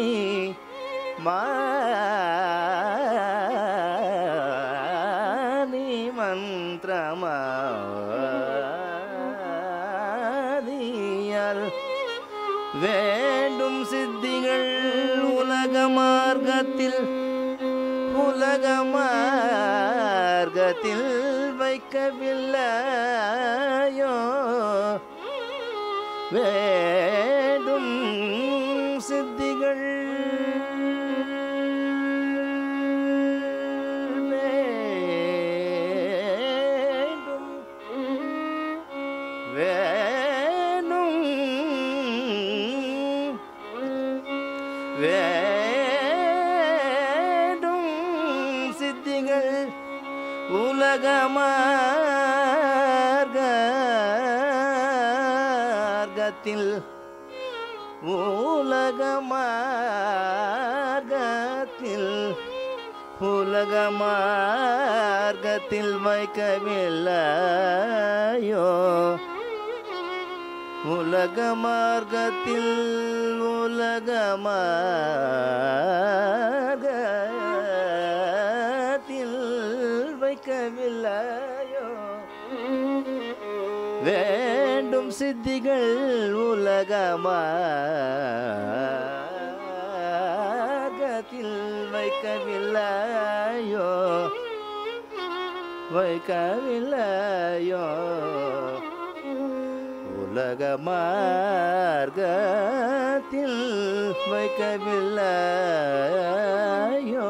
மணி மந்திரமாதியால் வேண்டும் சித்திகள் உலக மார்க்கத்தில் உலக மார்க்கத்தில் வைக்கவில்லையோ வேண்டும் சித்திகள் வேண்டும் வேணும் வேண்டும் சித்திகள் உலக மார்க்கத்தில் உலக மார்க்கத்தில் உலக மார்க்கத்தில் வைக்கவில்லையோ உலக மார்க்கத்தில் உலக மார்க்கத்தில் வைக்கவில்லையோ வேண்டும் சித்திகள் உலக மார்க்கத்தில் வைக்கவில்லையோ வைக்கவில்லையோ உலக மார்க்கத்தில் வைக்கவில்லையோ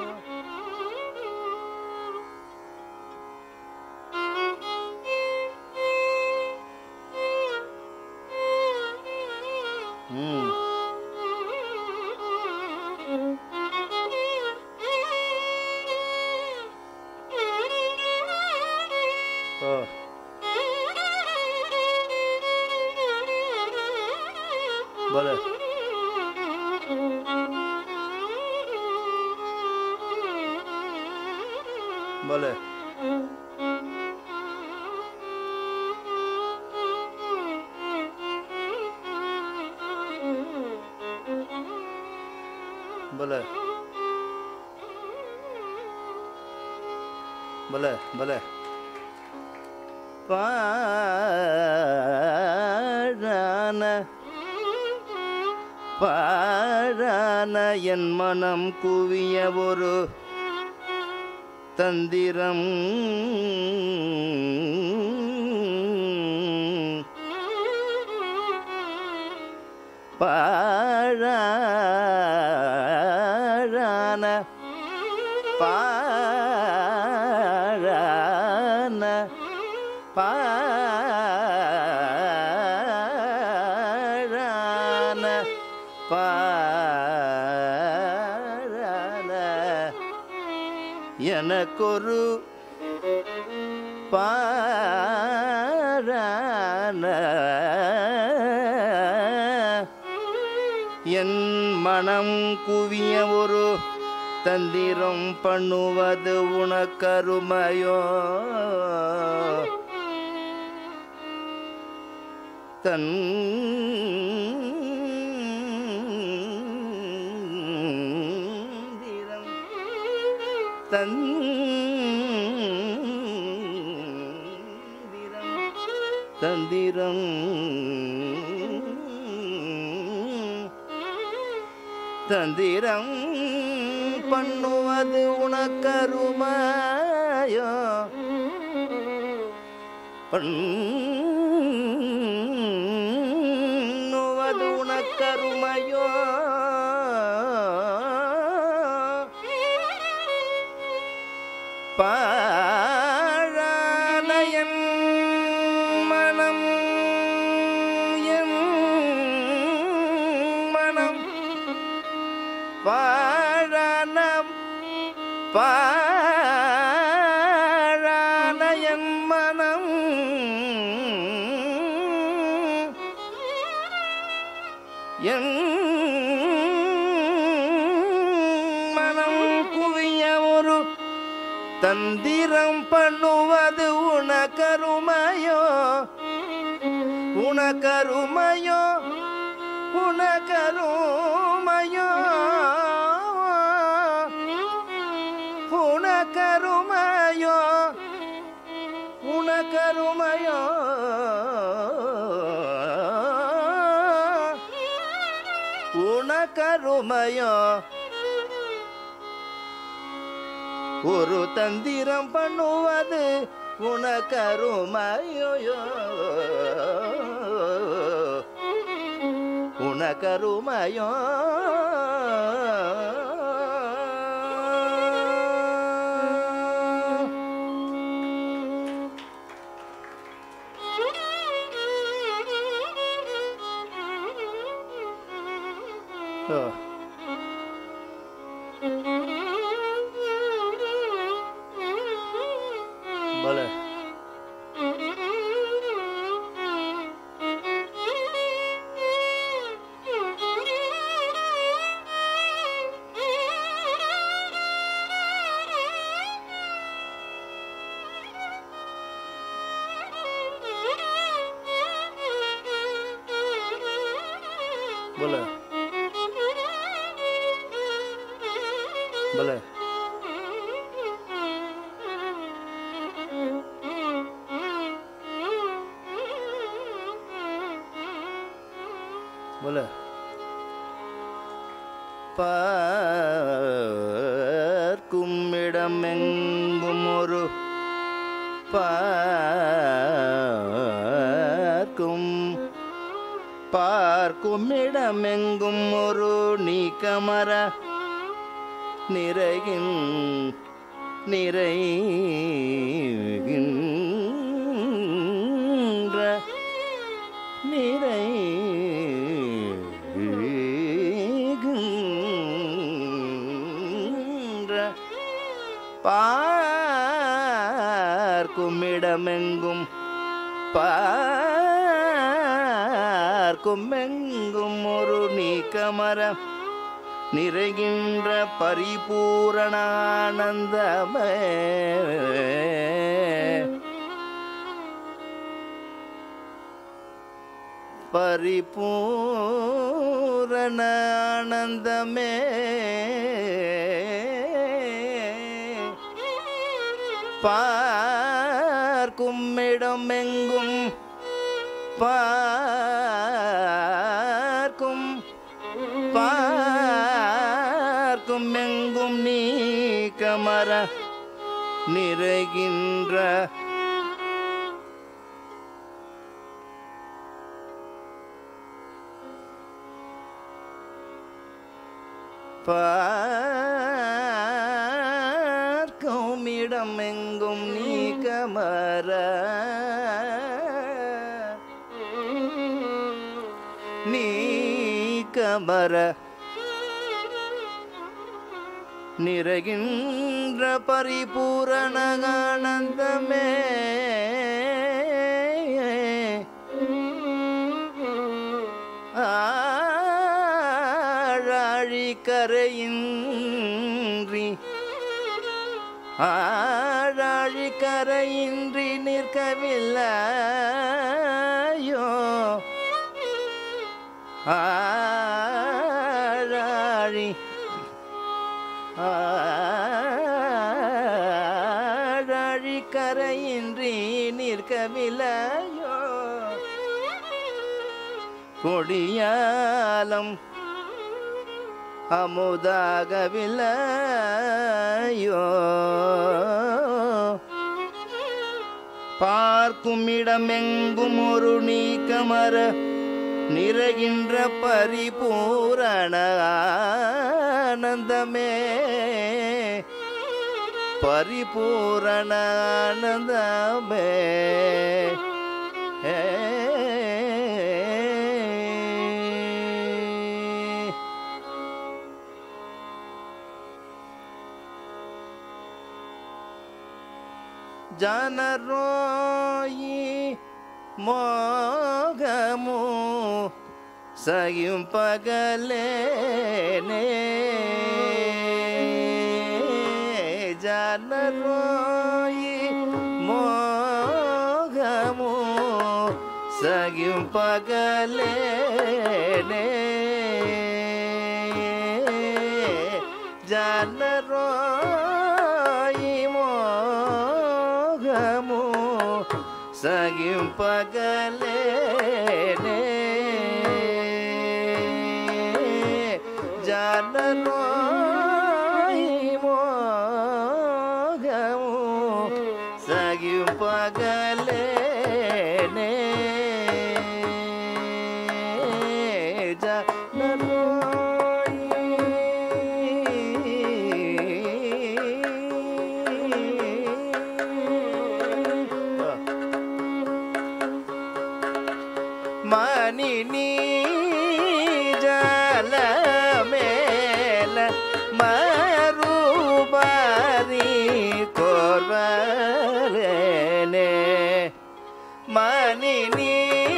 ம் ஓ बोले बोले बोले बोले बोले பாழான பாழான என் மனம் குவிய ஒரு தந்திரம் பாழான பாழான பாழான பாழான எனக்கொரு பாழான என் மனம் குவிய ஒரு தந்திரம் பண்ணுவது உனக்கருமையோ தன் தந்திரம் தந்திரம் தந்திரம் தந்திரம் பண்ணுவது உனக்கருமாயோ பண்ணுவது உனக்கருமையோ பாழான என் மனம் என் மனம் பாழான பாழான என் மனம் என் மனம் குவிய ஒரு தந்திரம் பண்ணுவது உனக்கருமையோ உனக்கருமையோ உனக்கருமையோ உனக்கருமையோ உனக்கருமையோ உனக்கருமையோ ஒரு தந்திரம் பண்ணுவது உனக்கருமையோ உனக்கருமையோ ஓ भले बोला बोला बोला பார்க்கும் இடமெங்கும் ஒரு பார்க்கும் பார்க்கும் இடமெங்கும் ஒரு நீக்கமர நிறைகின் நிறைகின்ற நிறைகின்ற பார்க்கும் இடமெங்கும் பார்க்கும் எங்கும் ஒரு நீக்கமர நிறைகின்ற பரிபூரணானந்தமே பரிபூரண ஆனந்தமே பார்க்கும் இடமெங்கும் பார்க்கும் பார்க்கும் எங்கும் நீ கமர நிறைகின்ற பார்க்கும் இடமெங்கும் நீ கமர நீ கமர நிறைகின்ற பரிபூரண ஆனந்தமே ஆழி கரையின்றி ஆழி கரையின்றி நிற்கவில்லையோ ஆழி ஆழி கரையின்றி நிற்கவில்லையோ கொடியாலம் அமுதாகவில்லையோ பார்க்கும் இடமெங்கும் ஒரு நீக்கமர நிறைகின்ற பரிபூரண ஆனந்தமே பரிபூரண ஆனந்தமே ஏ ಜನರೋಯಿ ಮೋಗಮು ಸಗಿಂ ಪಗಲೇನೆ ಜನರೋಯಿ ಮೋಗಮು ಸಗಿಂ ಪಗಲೇನೆ ಜನರೋಯಿ ಮೋಗಮು ಸಗಿಂ ಪಗಲೇನೆ ಜನರೋಯಿ ಮೋಗಮು ಸಗಿಂ ಪಗಲೇನೆ ಮನಿ ನೀ ಜಲ ಮೇಲ ಮರು ಬಾರಿ ಕೋರ್ವಲೇನೆ ಮನಿ ನೀ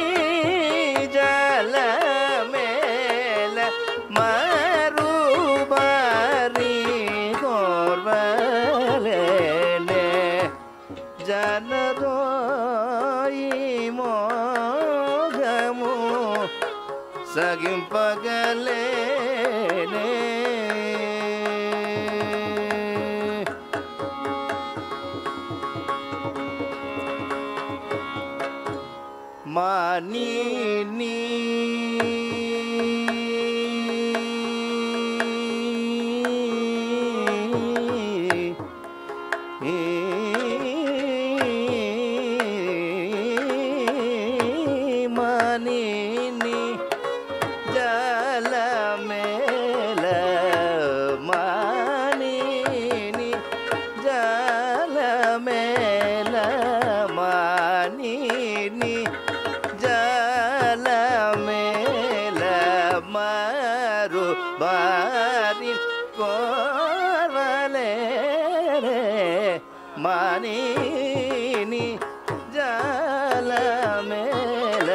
ಜಲ ಮೇಲ ಮರು ಬಾರಿ ಕೋರ್ವಲೇನೆ ಜನರೋಯಿ ಮೋಗಮು సగింపగలేనే మాని నీ మణిని జలమేల మణిని జలమేల మణిని జలమేల మరు బారి కోరలే మణిని జలమేల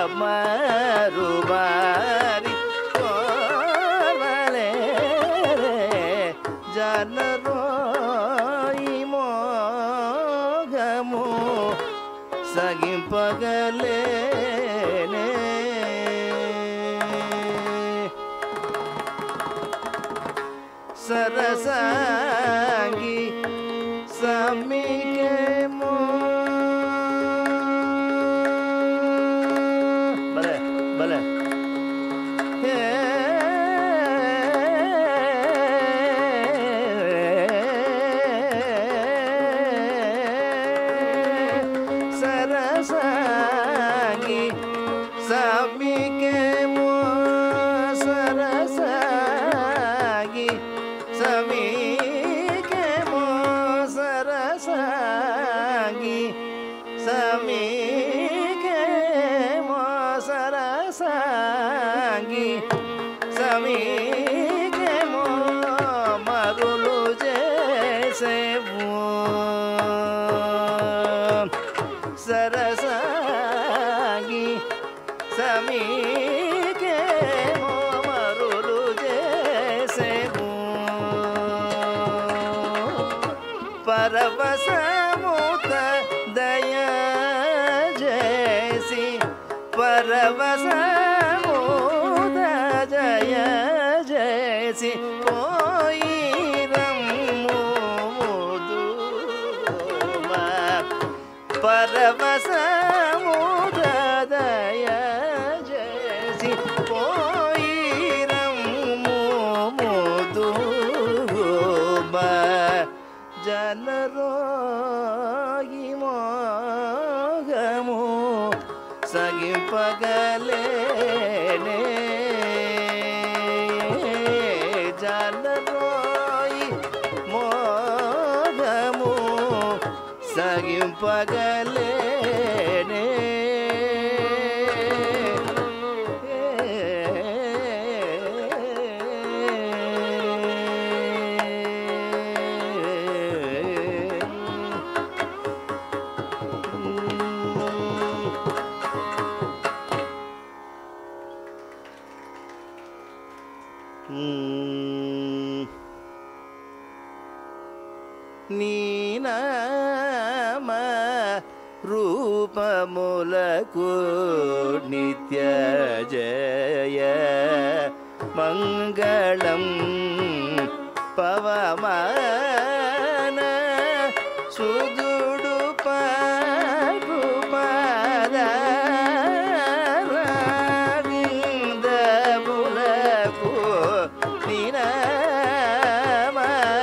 మరుబారి కోరలే జనరోయి మోగము సగింపగలేనే సరసాంగి సమ్మికేమో భలే భలే సరసాగి సమికేమో సరసాగి సమికేమో సరసాగి సమీకేమో సరసాంగి సమీకేమో మరులు చేసేవు సరసాంగి సమీకేమో మరులు చేసేవు పరవశముత దయ జయసి పరవశముత జయ జయసి పోయి రమ్ముదుమా పరవశముత దయ జయసి పోయి రమ్ముదుమా జనరోగి మోగము సగింపగలేనే జనరోయి మోగము సగింపగలేనే నీనామ రూపములకు నిత్య జయ మంగళం పవమాన సుదుడు పాపు పాదములకు నినామ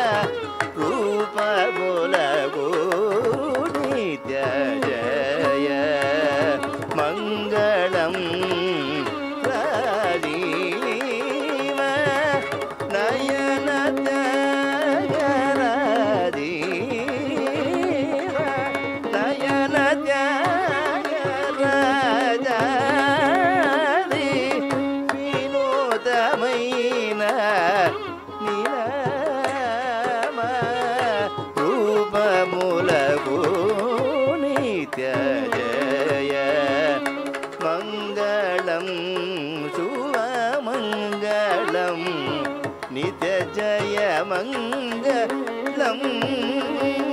రూపములకు నిత్య జయ మంగళం రాజీవ నయన త్యాగరాజీవ నయన త్యాగరాజాది వినోదమైన నినామ రూపములకు నిత్య జయ మంగళం శుభమంగళం నిత్య జయ మంగళం